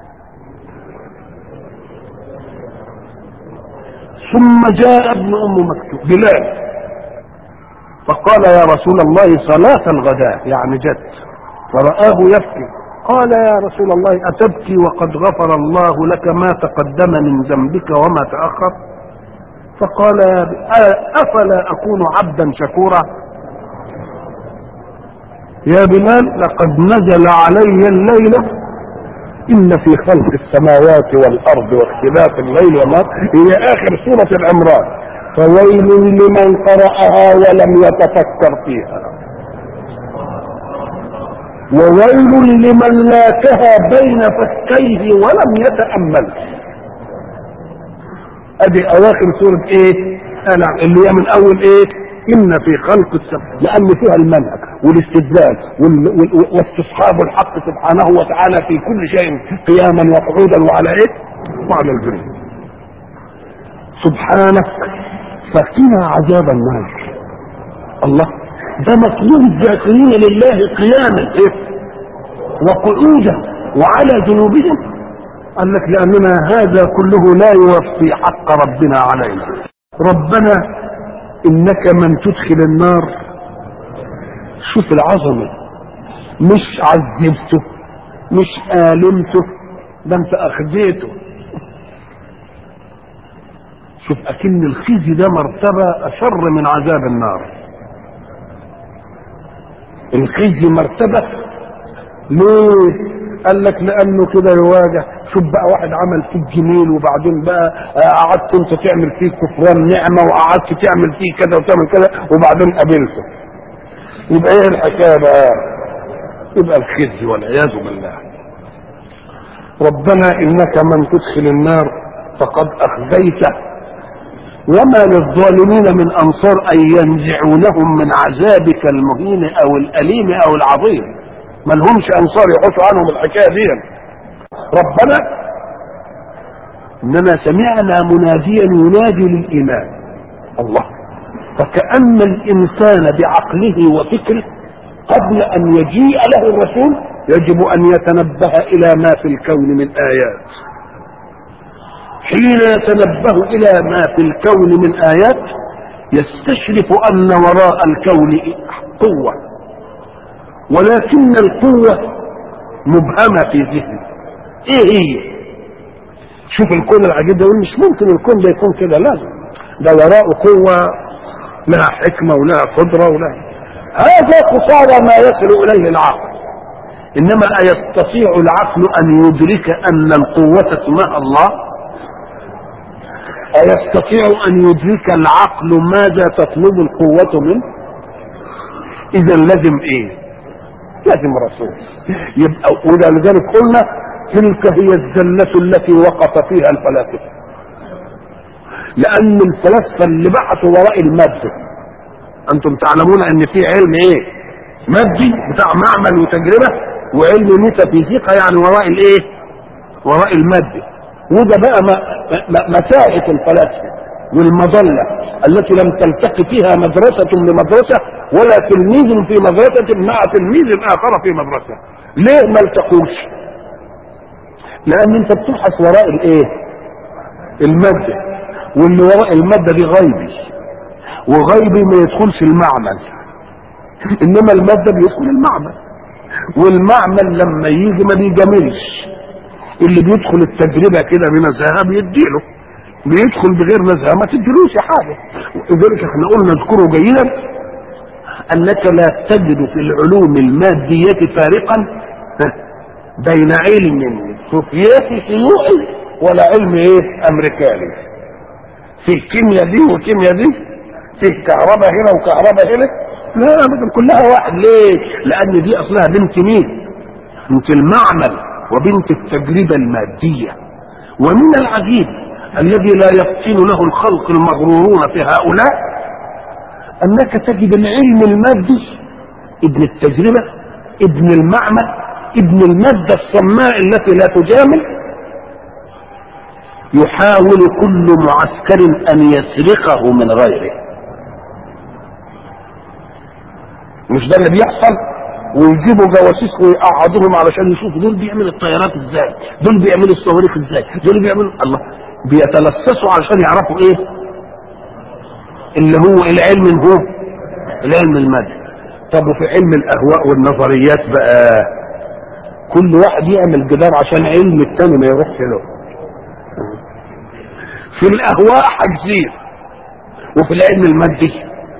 ثم جاء ابن أم مكتوم بلال فقال يا رسول الله صلاة الغداء يعني جد فرآه يبكي قال يا رسول الله أتبكي وقد غفر الله لك ما تقدم من ذنبك وما تأخر فقال يا ب... أفلا أكون عبدا شكورا يا بلال لقد نزل علي الليلة إن في خلق السماوات والأرض واختلاف الليل والنهار هي آخر سورة العمران فويل لمن قرأها ولم يتفكر فيها وويل لمن لاكها بين فكيه ولم يتأمل ادي اواخر سورة ايه انا اللي هي من اول ايه ان في خلق السماء لان فيها المنهج والاستدلال وال- وال- واستصحاب الحق سبحانه وتعالى في كل شيء قياما وقعودا وعلى ايه وعلى الجنود سبحانك فقنا عذاب النار الله ده مطلوب الذاكرين لله قياما إيه؟ وقعودا وعلى جنوبهم قال لك لاننا هذا كله لا يوفي حق ربنا علينا ربنا انك من تدخل النار شوف العظمه مش عذبته مش آلمته ده انت اخذيته شوف اكن الخزي ده مرتبه اشر من عذاب النار الخزي مرتبه ليه قال لك لانه كده يواجه شوف بقى واحد عمل فيك جميل وبعدين بقى آه، قعدت انت تعمل فيه كفران نعمه وقعدت تعمل فيه كذا وتعمل كذا وبعدين قابلته يبقى ايه الحكايه بقى يبقى الخزي والعياذ بالله ربنا انك من تدخل النار فقد اخزيته وما للظالمين من انصار ان ينزعونهم من عذابك المهين او الاليم او العظيم ما لهمش انصار يحوشوا عنهم الحكايه دي ربنا اننا سمعنا مناديا ينادي للايمان الله فكأن الإنسان بعقله وفكره قبل أن يجيء له الرسول يجب أن يتنبه إلى ما في الكون من آيات حين يتنبه إلى ما في الكون من آيات يستشرف أن وراء الكون قوة ولكن القوة مبهمة في ذهنه إيه هي؟ شوف الكون العجيب ده يقول مش ممكن الكون ده يكون كده لازم ده وراءه قوة لها حكمة ولها قدرة ولها هذا قصارى ما يصل إليه العقل إنما أيستطيع العقل أن يدرك أن القوة اسمها الله أيستطيع أن يدرك العقل ماذا تطلب القوة منه إذا لازم إيه لازم رسول يبقى ولذلك قلنا تلك هي الزلة التي وقف فيها الفلاسفة لأن الفلاسفة اللي بعثوا وراء المادة أنتم تعلمون أن في علم إيه؟ مادي بتاع معمل وتجربة وعلم ميتافيزيقا يعني وراء الإيه؟ وراء المادة وده بقى متاهة الفلاسفة والمظلة التي لم تلتقي فيها مدرسة لمدرسة ولا تلميذ في مدرسة مع تلميذ آخر في مدرسة ليه ما التقوش لأن أنت بتبحث وراء الإيه المادة واللي وراء المادة دي غيبي وغيبي ما يدخلش المعمل إنما المادة بيدخل المعمل والمعمل لما يجي ما بيجاملش اللي بيدخل التجربة كده بنزاهة بيديله بيدخل بغير نزاهة ما تديلوش حاجة لذلك احنا قلنا اذكره جيدا انك لا تجد في العلوم المادية فارقا بين علم سوفيتي شيوعي ولا علم ايه امريكاني في كيمياء دي وكيمياء دي في كهرباء هنا وكهرباء هنا لا ابدا كلها واحد ليه لان دي اصلها بنت مين بنت المعمل وبنت التجربة المادية ومن العجيب الذي لا يفطن له الخلق المغرورون في هؤلاء انك تجد العلم المادي ابن التجربة ابن المعمل ابن المادة الصماء التي لا تجامل يحاول كل معسكر ان يسرقه من غيره مش ده اللي بيحصل ويجيبوا جواسيس ويقعدوهم علشان يشوفوا دول بيعملوا الطيارات ازاي دول بيعملوا الصواريخ ازاي دول بيعملوا الله بيتلصصوا علشان يعرفوا ايه اللي هو العلم هو العلم المادي طب وفي علم الاهواء والنظريات بقى كل واحد يعمل جدار عشان علم التاني ما يروحش له في الاهواء حاجزين وفي العلم المادي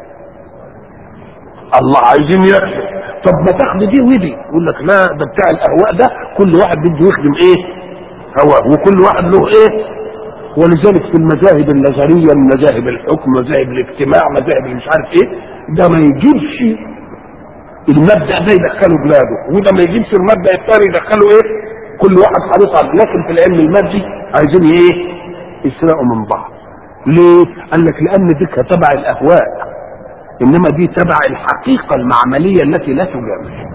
الله عايزين يكفر طب ما تاخد دي ودي يقول لك لا ده بتاع الاهواء ده كل واحد بده يخدم ايه هواه وكل واحد له ايه ولذلك في المذاهب النظريه مذاهب الحكم مذاهب الاجتماع مذاهب مش عارف ايه ده ما يجيبش المبدا ده يدخله بلاده وده ما يجيبش المبدا الثاني يدخله ايه كل واحد حريص على لكن في العلم المادي عايزين ايه يسرقوا من بعض ليه قال لك لان دي تبع الاهواء انما دي تبع الحقيقه المعمليه التي لا تجامل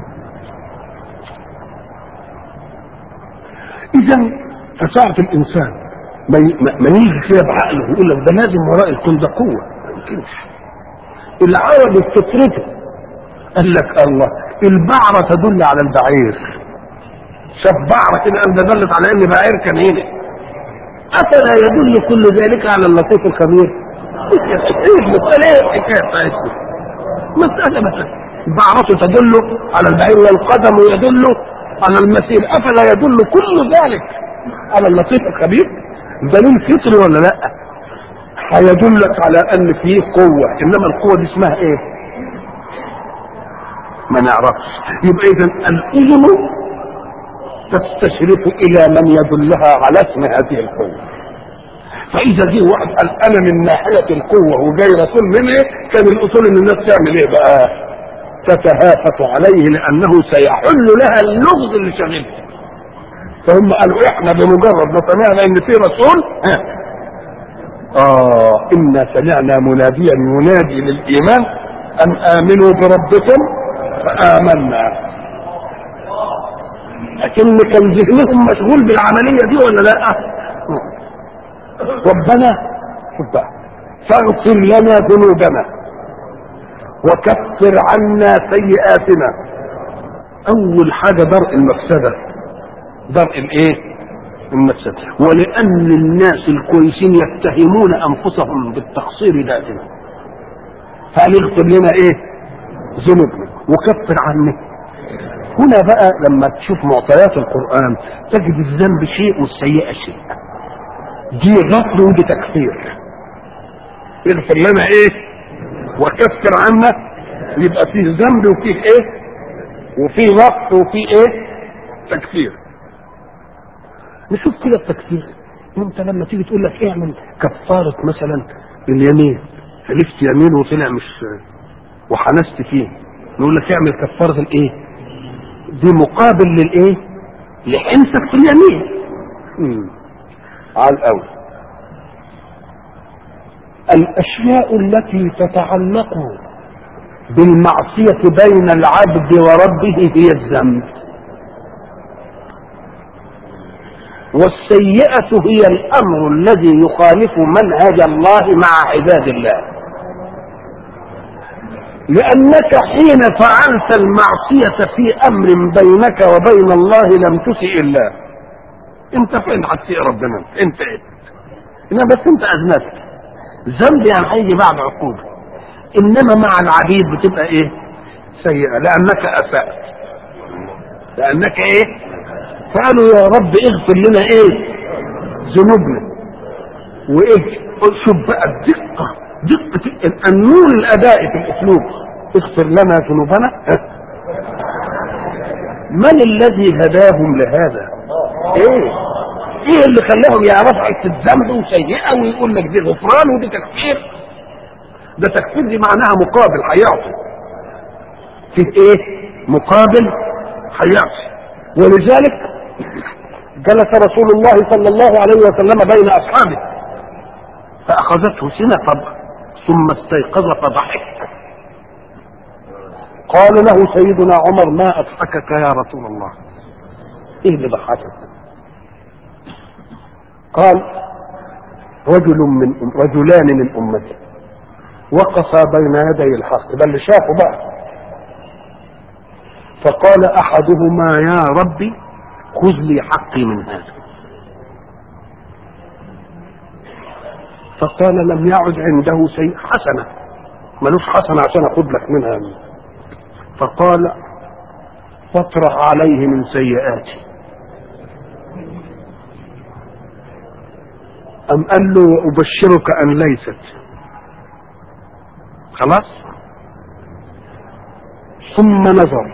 اذا فساعة الانسان ما ي- ما ما يجي كده بعقله ويقول لك ده لازم وراء الكون ده قوه ما يمكنش العرب فطرته قال لك الله البعرة تدل على البعير شاف بعرة كده قال ده دلت على ان بعير كان هنا افلا يدل كل ذلك على اللطيف الخبير ايه المسألة ايه الحكاية بتاعتنا مسألة مثلا البعرة تدل على البعير والقدم يدل على المسير افلا يدل كل ذلك على اللطيف الخبير دليل فطري ولا لا هيدلك على ان فيه قوة انما القوة دي اسمها ايه ما نعرفش يبقى اذا الاذن تستشرف الى من يدلها على اسم هذه القوة فاذا جه واحد قال انا من ناحية القوة وجاي رسول مني كان الاصول ان الناس تعمل ايه بقى تتهافت عليه لانه سيحل لها اللغز اللي شغلها فهم قالوا احنا بمجرد ما سمعنا ان في رسول ها اه انا سمعنا مناديا ينادي للايمان ان امنوا بربكم فامنا لكن كان ذهنهم مشغول بالعمليه دي ولا لا ربنا شوف بقى فاغفر لنا ذنوبنا وكفر عنا سيئاتنا اول حاجه درء المفسده درء الايه المفسده ولان الناس الكويسين يتهمون انفسهم بالتقصير دائما فقال اغفر لنا ايه ذنوبنا وكفر عنا هنا بقى لما تشوف معطيات القرآن تجد الذنب شيء والسيئة شيء دي غفر ودي تكفير اغفر لنا ايه وكفر عنا يبقى فيه ذنب وفيه ايه وفيه غفر وفيه ايه تكفير نشوف كده التكفير انت لما تيجي تقول لك اعمل كفارة مثلا اليمين حلفت يمين وطلع مش وحنست فيه نقول لك اعمل كفارة الايه دي مقابل للايه لحنسك في اليمين مم. على الاول الاشياء التي تتعلق بالمعصية بين العبد وربه هي الذنب والسيئة هي الأمر الذي يخالف منهج الله مع عباد الله لأنك حين فعلت المعصية في أمر بينك وبين الله لم تسئ الله أنت فين هتسيء ربنا أنت إيه إنما بس أنت أذنبت ذنب يعني هيجي بعد عقوبة إنما مع العبيد بتبقى إيه سيئة لأنك أسأت لأنك إيه فقالوا يا رب اغفر لنا إيه ذنوبنا وإيه شوف بقى الدقة دقة النور الأدائي في الأسلوب اغفر لنا ذنوبنا من الذي هداهم لهذا؟ ايه؟ ايه اللي خلاهم يعرفوا حته ذنب وسيئه ويقول لك دي غفران ودي تكفير؟ ده تكفير دي معناها مقابل هيعطي. في ايه؟ مقابل هيعطي. ولذلك جلس رسول الله صلى الله عليه وسلم بين اصحابه فاخذته سنه ثم استيقظ فضحك قال له سيدنا عمر ما اضحكك يا رسول الله ايه اللي ضحكك قال رجل من رجلان من امتي وقفا بين يدي الحق ده اللي شافه بقى فقال احدهما يا ربي خذ لي حقي من هذا فقال لم يعد عنده شيء حسنه ملوش حسنه عشان اخد لك منها فقال فاطرح عليه من سيئاتي أم قال له أبشرك أن ليست خلاص ثم نظر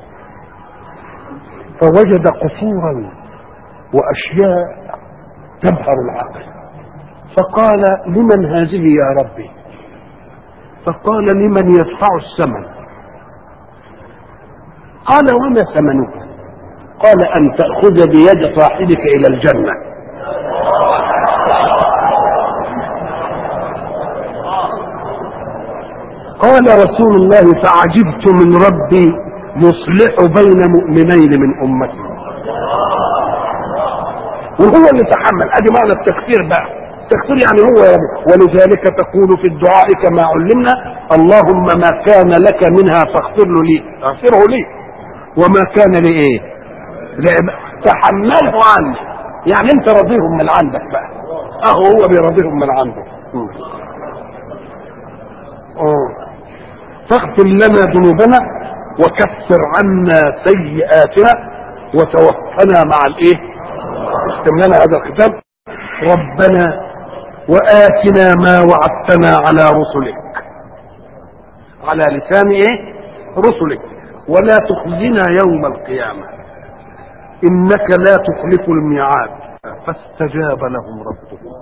فوجد قصورا وأشياء تبهر العقل فقال لمن هذه يا ربي فقال لمن يدفع الثمن قال وما ثمنه قال ان تاخذ بيد صاحبك الى الجنه قال رسول الله فعجبت من ربي يصلح بين مؤمنين من امتي وهو اللي تحمل ادي معنى التكفير بقى التكفير يعني هو يا رب ولذلك تقول في الدعاء كما علمنا اللهم ما كان لك منها فاغفر له لي اغفره لي وما كان لايه لعب- تحمله عني يعني انت راضيهم من عندك بقى اهو هو بيراضيهم من عنده م. اه فاغفر لنا ذنوبنا وكفر عنا سيئاتنا وتوفنا مع الايه اختم لنا هذا الختام ربنا وآتنا ما وعدتنا على رسلك على لسان ايه رسلك ولا تخزنا يوم القيامة إنك لا تخلف الميعاد فاستجاب لهم ربهم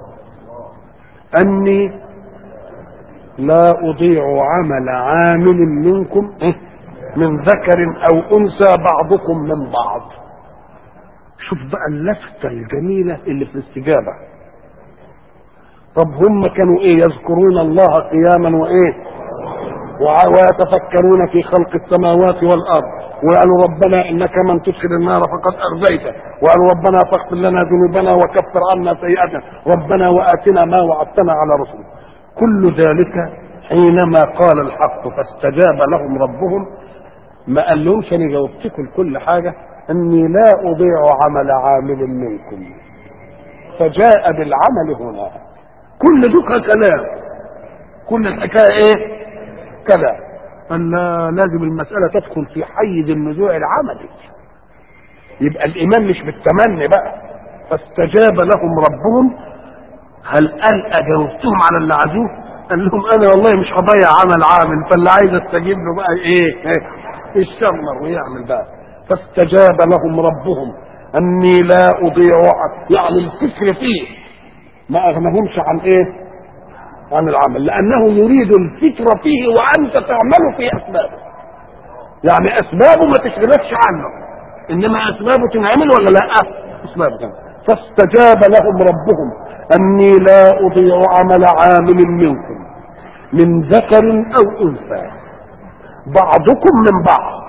أني لا أضيع عمل عامل منكم إيه؟ من ذكر أو أنثى بعضكم من بعض شوف بقى اللفتة الجميلة اللي في الاستجابة طب هم كانوا ايه يذكرون الله قياما وايه وع- ويتفكرون في خلق السماوات والارض وقالوا ربنا انك من تدخل النار فقد ارضيته وقالوا ربنا فاغفر لنا ذنوبنا وكفر عنا سيئاتنا ربنا واتنا ما وعدتنا على رسلك كل ذلك حينما قال الحق فاستجاب لهم ربهم ما قال لهمش انا جاوبتكم كل حاجه اني لا اضيع عمل عامل منكم فجاء بالعمل هنا كل ذكر كلام كل الحكايه ايه كلام قال لا لازم المساله تدخل في حيز النزوع العملي يبقى الايمان مش بالتمني بقى فاستجاب لهم ربهم هل قال اجاوبتهم على اللي عزوه قال لهم انا والله مش هضيع عمل عامل فاللي عايز استجيب له بقى ايه, إيه يشمر ويعمل بقى فاستجاب لهم ربهم اني لا اضيع يعني الفكر فيه ما اغنهمش عن ايه عن العمل لانه يريد الفكر فيه وانت تعمل في اسبابه يعني اسبابه ما تشغلكش عنه انما اسبابه تنعمل ولا لا اسبابه تنعمل. فاستجاب لهم ربهم اني لا اضيع عمل عامل منكم من ذكر او انثى بعضكم من بعض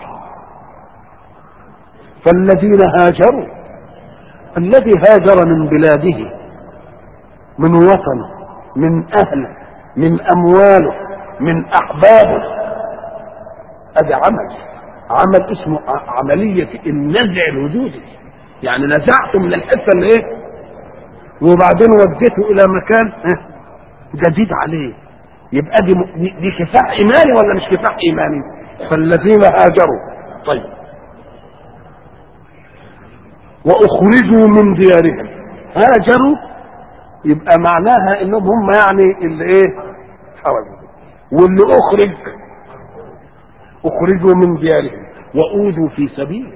فالذين هاجروا الذي هاجر من بلاده من وطنه من اهله من امواله من احبابه ادي عمل عمل اسمه ع- عملية النزع الوجودي يعني نزعته من الحتة اللي ايه وبعدين وديته الى مكان اه جديد عليه يبقى دي, م- دي, دي كفاح ايماني ولا مش كفاح ايماني فالذين هاجروا طيب واخرجوا من ديارهم هاجروا يبقى معناها انهم هم يعني اللي ايه حرجوا واللي اخرج اخرجوا من ديارهم واوذوا في سبيله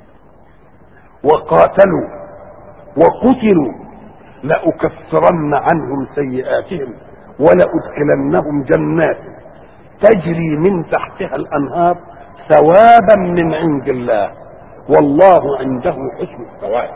وقاتلوا وقتلوا لأكفرن عنهم سيئاتهم ولأدخلنهم جنات تجري من تحتها الأنهار ثوابا من عند الله والله عنده حسن الثواب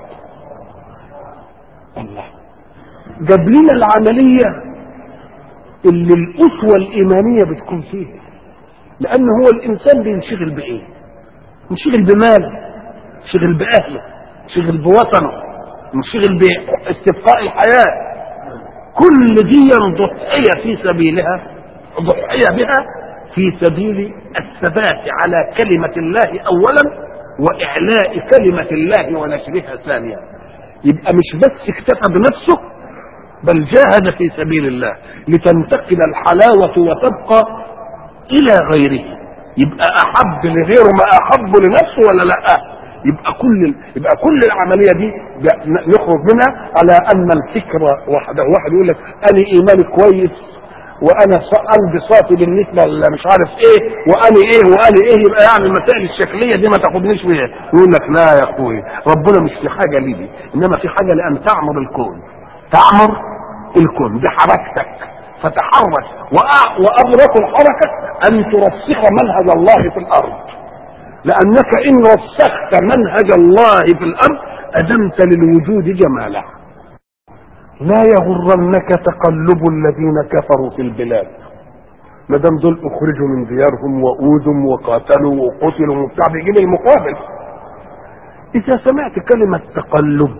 الله جاب لنا العملية اللي الأسوة الإيمانية بتكون فيها لأن هو الإنسان بينشغل بإيه؟ ينشغل بماله ينشغل بأهله ينشغل بوطنه ينشغل باستبقاء الحياة كل دي ضحية في سبيلها ضحية بها في سبيل الثبات على كلمة الله أولا وإعلاء كلمة الله ونشرها ثانيا يبقى مش بس اكتفى بنفسه بل جاهد في سبيل الله لتنتقل الحلاوة وتبقى إلى غيره يبقى أحب لغيره ما أحب لنفسه ولا لا يبقى كل يبقى كل العملية دي نخرج منها على أن الفكرة وحده واحد يقول لك أنا إيماني كويس وانا قلبي صافي بالنسبه اللي مش عارف ايه وانا ايه وانا ايه يبقى يعني المسائل الشكليه دي ما تاخدنيش فيها يقول لك لا يا اخوي ربنا مش في حاجه لي انما في حاجه لان تعمر الكون تعمر الكون بحركتك فتحرك وأبرك الحركه ان ترسخ منهج الله في الارض لأنك إن رسخت منهج الله في الأرض أدمت للوجود جماله لا يغرنك تقلب الذين كفروا في البلاد ما دام دول اخرجوا من ديارهم واوذوا وقاتلوا وقتلوا وبتاع بيجيب المقابل اذا سمعت كلمه تقلب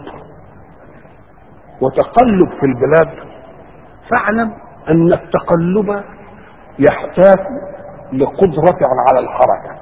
وتقلب في البلاد فاعلم ان التقلب يحتاج لقدرة على الحركة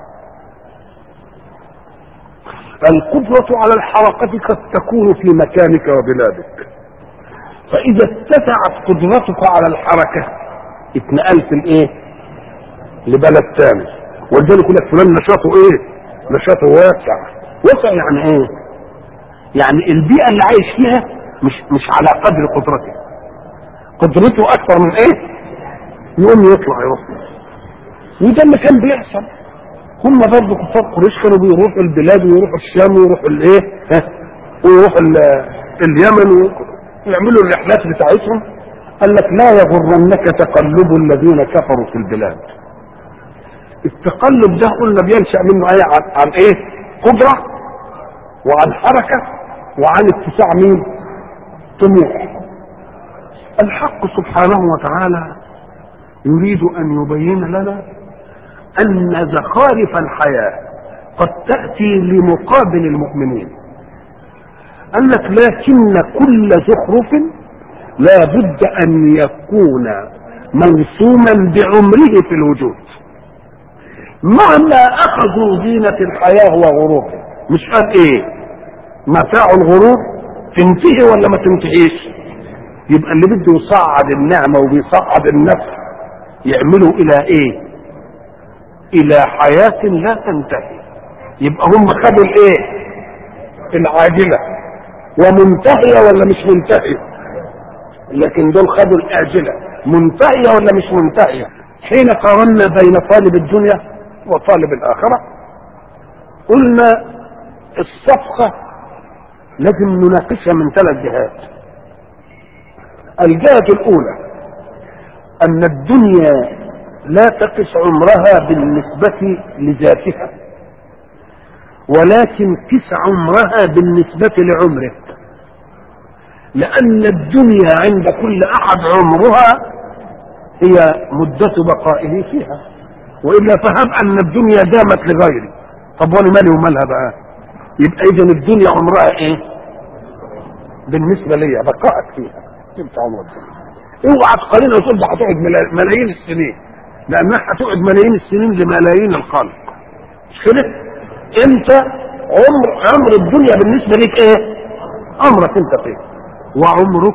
القدرة على الحركة قد تكون في مكانك وبلادك فإذا اتسعت قدرتك على الحركة اتنقلت لايه؟ لبلد ثاني ولذلك يقول لك فلان نشاطه ايه؟ نشاطه واسع واسع يعني ايه؟ يعني البيئة اللي عايش فيها مش مش على قدر قدرته قدرته اكثر من ايه؟ يقوم يطلع يروح وده اللي كان بيحصل هم برضه كفار قريش كانوا بيروحوا البلاد ويروحوا الشام ويروحوا الايه؟ ها؟ ويروحوا اليمن ويعملوا الرحلات بتاعتهم قال لك لا يغرنك تقلب الذين كفروا في البلاد التقلب ده قلنا بينشا منه ايه عن, عن ايه قدره وعن حركه وعن اتساع مين طموح الحق سبحانه وتعالى يريد ان يبين لنا ان زخارف الحياه قد تاتي لمقابل المؤمنين قال لك لكن كل زخرف لا بد ان يكون موسوما بعمره في الوجود مهما اخذوا زينة الحياة وغرورها مش قال ايه متاع الغرور تنتهي ولا ما تنتهيش يبقى اللي بده يصعد النعمة وبيصعد النفس يعملوا الى ايه الى حياة لا تنتهي يبقى هم خدوا الايه العاجلة ومنتهية ولا مش منتهية لكن دول خدوا الآجلة منتهية ولا مش منتهية حين قارنا بين طالب الدنيا وطالب الآخرة قلنا الصفقة لازم نناقشها من ثلاث جهات الجهة الأولى أن الدنيا لا تقس عمرها بالنسبة لذاتها ولكن قس عمرها بالنسبة لعمرك لأن الدنيا عند كل أحد عمرها هي مدة بقائه فيها وإلا فهم أن الدنيا دامت لغيري طب وأنا مالي ومالها بقى يبقى إذا الدنيا عمرها إيه بالنسبة لي بقائك فيها تلك عمر الدنيا اوعى تقارنها وتقول ده هتقعد ملايين السنين لأنها هتقعد ملايين السنين لملايين الخلق مش كده؟ أنت عمر عمر الدنيا بالنسبة ليك إيه؟ عمرك أنت فيه وعمرك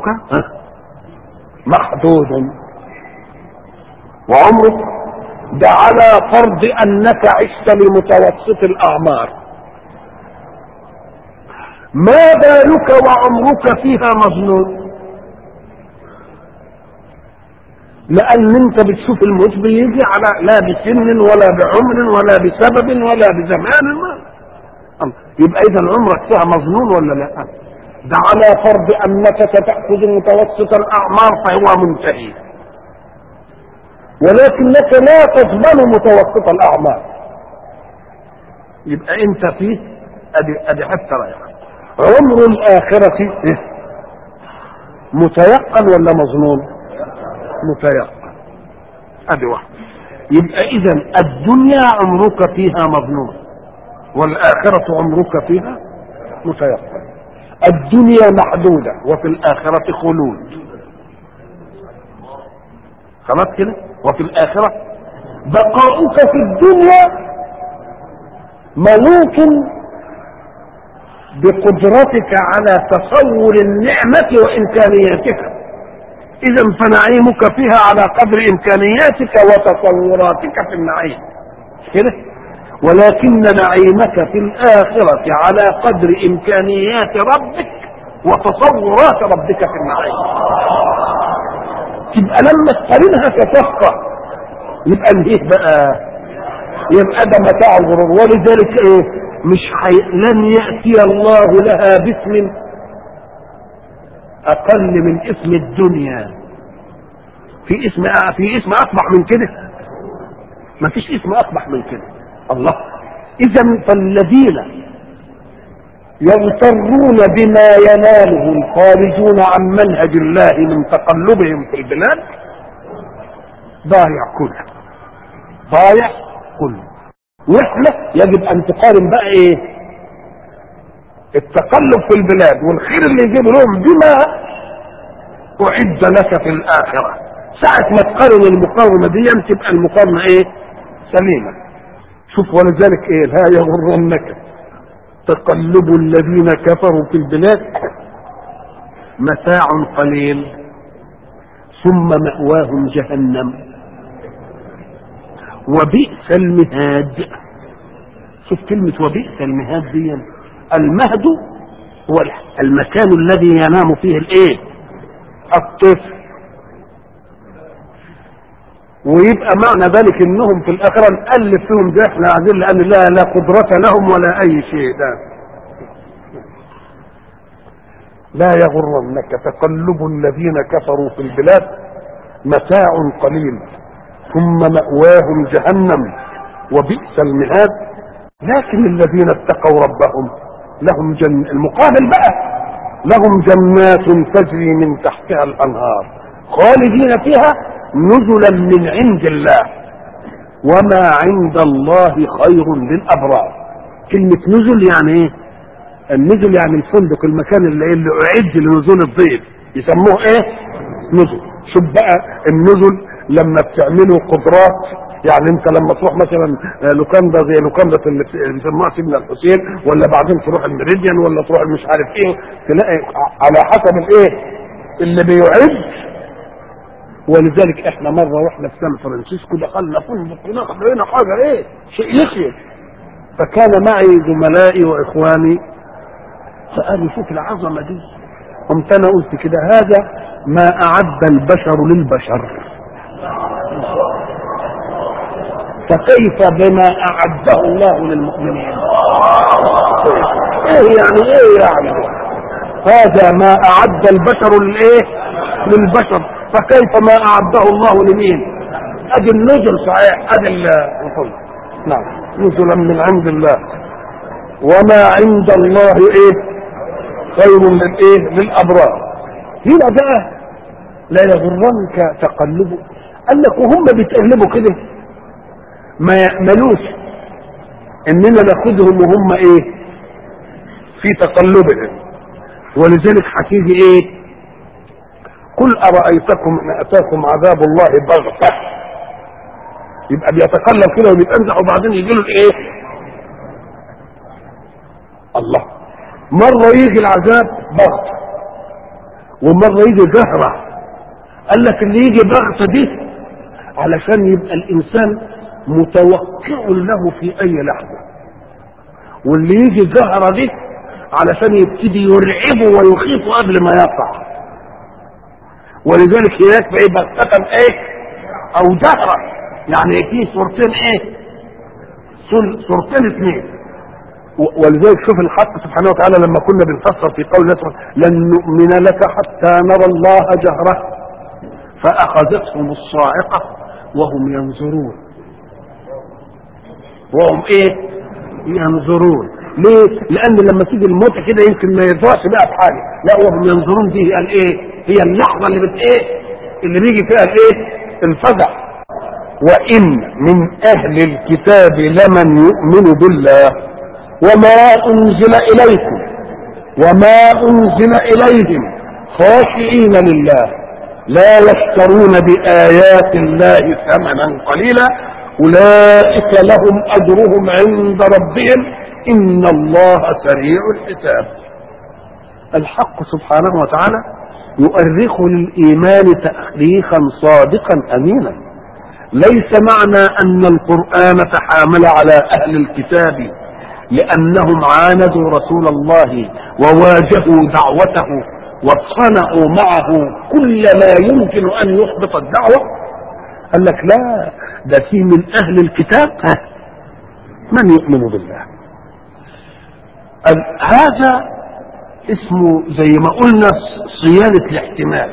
محدود وعمرك ده على فرض انك عشت لمتوسط الاعمار ما بالك وعمرك فيها مظنون لان انت بتشوف الموت بيجي على لا بسن ولا بعمر ولا بسبب ولا بزمان يبقى اذا عمرك فيها مظنون ولا لا ده على فرض انك ستأخذ متوسط الاعمار فهو منتهي ولكنك لا تضمن متوسط الاعمار يبقى انت فيه ادي ادي حتى رايحه عمر الاخره متيقن ولا مظنون متيقن ادي واحد يبقى اذا الدنيا عمرك فيها مظنون والاخره عمرك فيها متيقن الدنيا محدودة وفي الآخرة خلود خلاص كده وفي الآخرة بقاؤك في الدنيا ملوك بقدرتك على تصور النعمة وإمكانياتها إذا فنعيمك فيها على قدر إمكانياتك وتصوراتك في النعيم كده ولكن نعيمك في الآخرة على قدر إمكانيات ربك وتصورات ربك في النعيم تبقى لما تقارنها تتفقه يبقى الايه بقى يبقى ده متاع الغرور ولذلك ايه مش حي... لن يأتي الله لها باسم أقل من اسم الدنيا في اسم في اسم أقبح من كده ما فيش اسم أقبح من كده الله إذا فالذين يغترون بما يناله الخارجون عن منهج الله من تقلبهم في البلاد ضايع كله ضايع كله واحنا يجب ان تقارن بقى ايه التقلب في البلاد والخير اللي يجيب لهم بما اعد لك في الاخره ساعه ما تقارن المقارنه دي تبقى المقارنه ايه سليمه شوف ولذلك ايه لا يغرنك تقلب الذين كفروا في البلاد متاع قليل ثم مأواهم جهنم وبئس المهاد شوف كلمة وبئس المهاد دي المهد هو المكان الذي ينام فيه الايه الطفل ويبقى معنى ذلك انهم في الاخره نالف فيهم ده احنا عايزين لان لا لا قدره لهم ولا اي شيء ده لا يغرنك تقلب الذين كفروا في البلاد متاع قليل ثم مأواهم جهنم وبئس المهاد لكن الذين اتقوا ربهم لهم جن المقابل بقى لهم جنات تجري من تحتها الانهار خالدين فيها نزلا من عند الله وما عند الله خير للابرار كلمة نزل يعني ايه النزل يعني الفندق المكان اللي, اللي اعد لنزول الضيف يسموه ايه نزل شوف بقى النزل لما بتعملوا قدرات يعني انت لما تروح مثلا لوكاندا زي لوكاندا اللي بيسموها سيدنا الحسين ولا بعدين تروح الميريديان ولا تروح مش عارف ايه تلاقي على حسب الايه اللي بيعد ولذلك احنا مره واحنا في سان فرانسيسكو دخلنا فندق هناك لقينا حاجه ايه شيء يخيل فكان معي زملائي واخواني فقالوا شوف العظمه دي قمت انا قلت كده هذا ما اعد البشر للبشر فكيف بما اعده الله للمؤمنين ايه يعني ايه يعني هذا ما اعد البشر للايه للبشر فكيف ما اعده الله لمين ادي النزل صحيح ادي النزل نعم نزلا من عند الله وما عند الله ايه خير للايه للابرار هنا بقى لا يغرنك تقلبه قال لك وهم بيتقلبوا كده ما يأملوش اننا ناخذهم وهم ايه في تقلبهم ولذلك هتيجي ايه قل أرأيتكم إن أتاكم عذاب الله بغتة يبقى بيتقلب كده وبيتنزع وبعدين يجي له الإيه؟ الله مرة يجي العذاب بغتة ومرة يجي زهرة قال لك اللي يجي بغتة دي علشان يبقى الإنسان متوقع له في أي لحظة واللي يجي زهرة دي علشان يبتدي يرعبه ويخيفه قبل ما يقع ولذلك هناك بقى بغتة ايه او جهرة يعني في صورتين ايه صورتين اثنين ولذلك شوف الحق سبحانه وتعالى لما كنا بنفسر في قول الله لن نؤمن لك حتى نرى الله جهرة فأخذتهم الصاعقة وهم ينظرون وهم ايه ينظرون ليه لان لما تيجي الموت كده يمكن ما يرضاش بقى في حاجه لا وهم ينظرون دي قال ايه هي اللحظه اللي بت ايه اللي بيجي فيها الايه الفزع وان من اهل الكتاب لمن يؤمن بالله وما انزل اليكم وما انزل اليهم خاشعين لله لا يشترون بايات الله ثمنا قليلا اولئك لهم اجرهم عند ربهم ان الله سريع الحساب الحق سبحانه وتعالى يؤرخ للايمان تاريخا صادقا امينا ليس معنى ان القران تحامل على اهل الكتاب لانهم عاندوا رسول الله وواجهوا دعوته وصنعوا معه كل ما يمكن ان يحبط الدعوه قال لك لا ده في من اهل الكتاب من يؤمن بالله هذا اسمه زي ما قلنا صيانة الاحتمال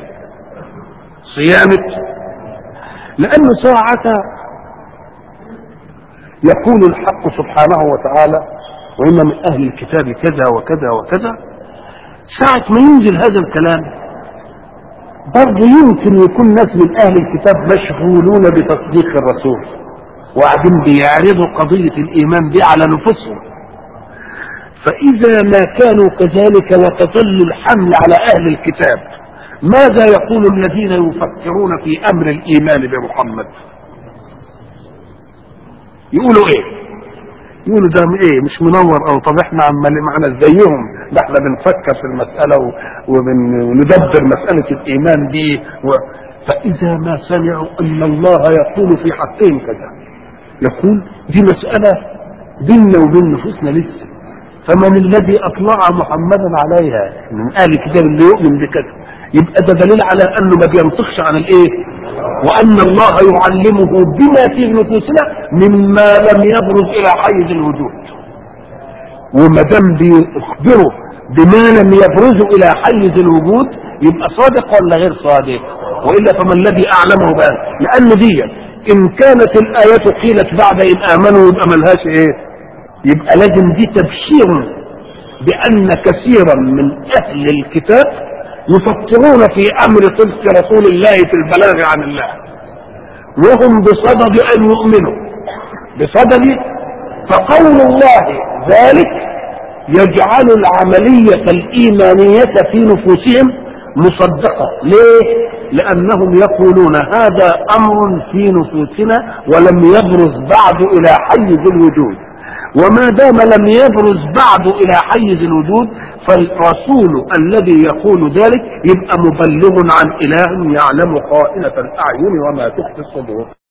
صيانة لأنه ساعة يقول الحق سبحانه وتعالى وإن من أهل الكتاب كذا وكذا وكذا ساعة ما ينزل هذا الكلام برضه يمكن يكون ناس من أهل الكتاب مشغولون بتصديق الرسول وقاعدين بيعرضوا قضية الإيمان دي على نفوسهم فإذا ما كانوا كذلك وتظل الحمل على أهل الكتاب ماذا يقول الذين يفكرون في أمر الإيمان بمحمد يقولوا إيه يقولوا ده ايه مش منور او طب احنا عمال معنا زيهم ده احنا بنفكر في المسألة وندبر مسألة الإيمان دي و... فإذا ما سمعوا أن الله يقول في حقهم كذا يقول دي مسألة بيننا وبين نفوسنا لسه فمن الذي أطلع محمدا عليها من أهل الكتاب اللي يؤمن بكذا يبقى ده دليل على أنه ما بينطقش عن الإيه وأن الله يعلمه بما في نفوسنا مما لم يبرز إلى حيز الوجود وما دام بيخبره بما لم يبرز إلى حيز الوجود يبقى صادق ولا غير صادق وإلا فما الذي أعلمه بقى لأن دي إن كانت الآية قيلت بعد إن آمنوا يبقى ملهاش إيه يبقى لازم دي تبشير بأن كثيرا من أهل الكتاب يفكرون في أمر صدق رسول الله في البلاغ عن الله وهم بصدد أن يؤمنوا بصدد فقول الله ذلك يجعل العملية الإيمانية في نفوسهم مصدقة ليه؟ لأنهم يقولون هذا أمر في نفوسنا ولم يبرز بعد إلى حيز الوجود وما دام لم يبرز بعد الى حيز الوجود فالرسول الذي يقول ذلك يبقى مبلغ عن اله يعلم خائنة الاعين وما تخفي الصدور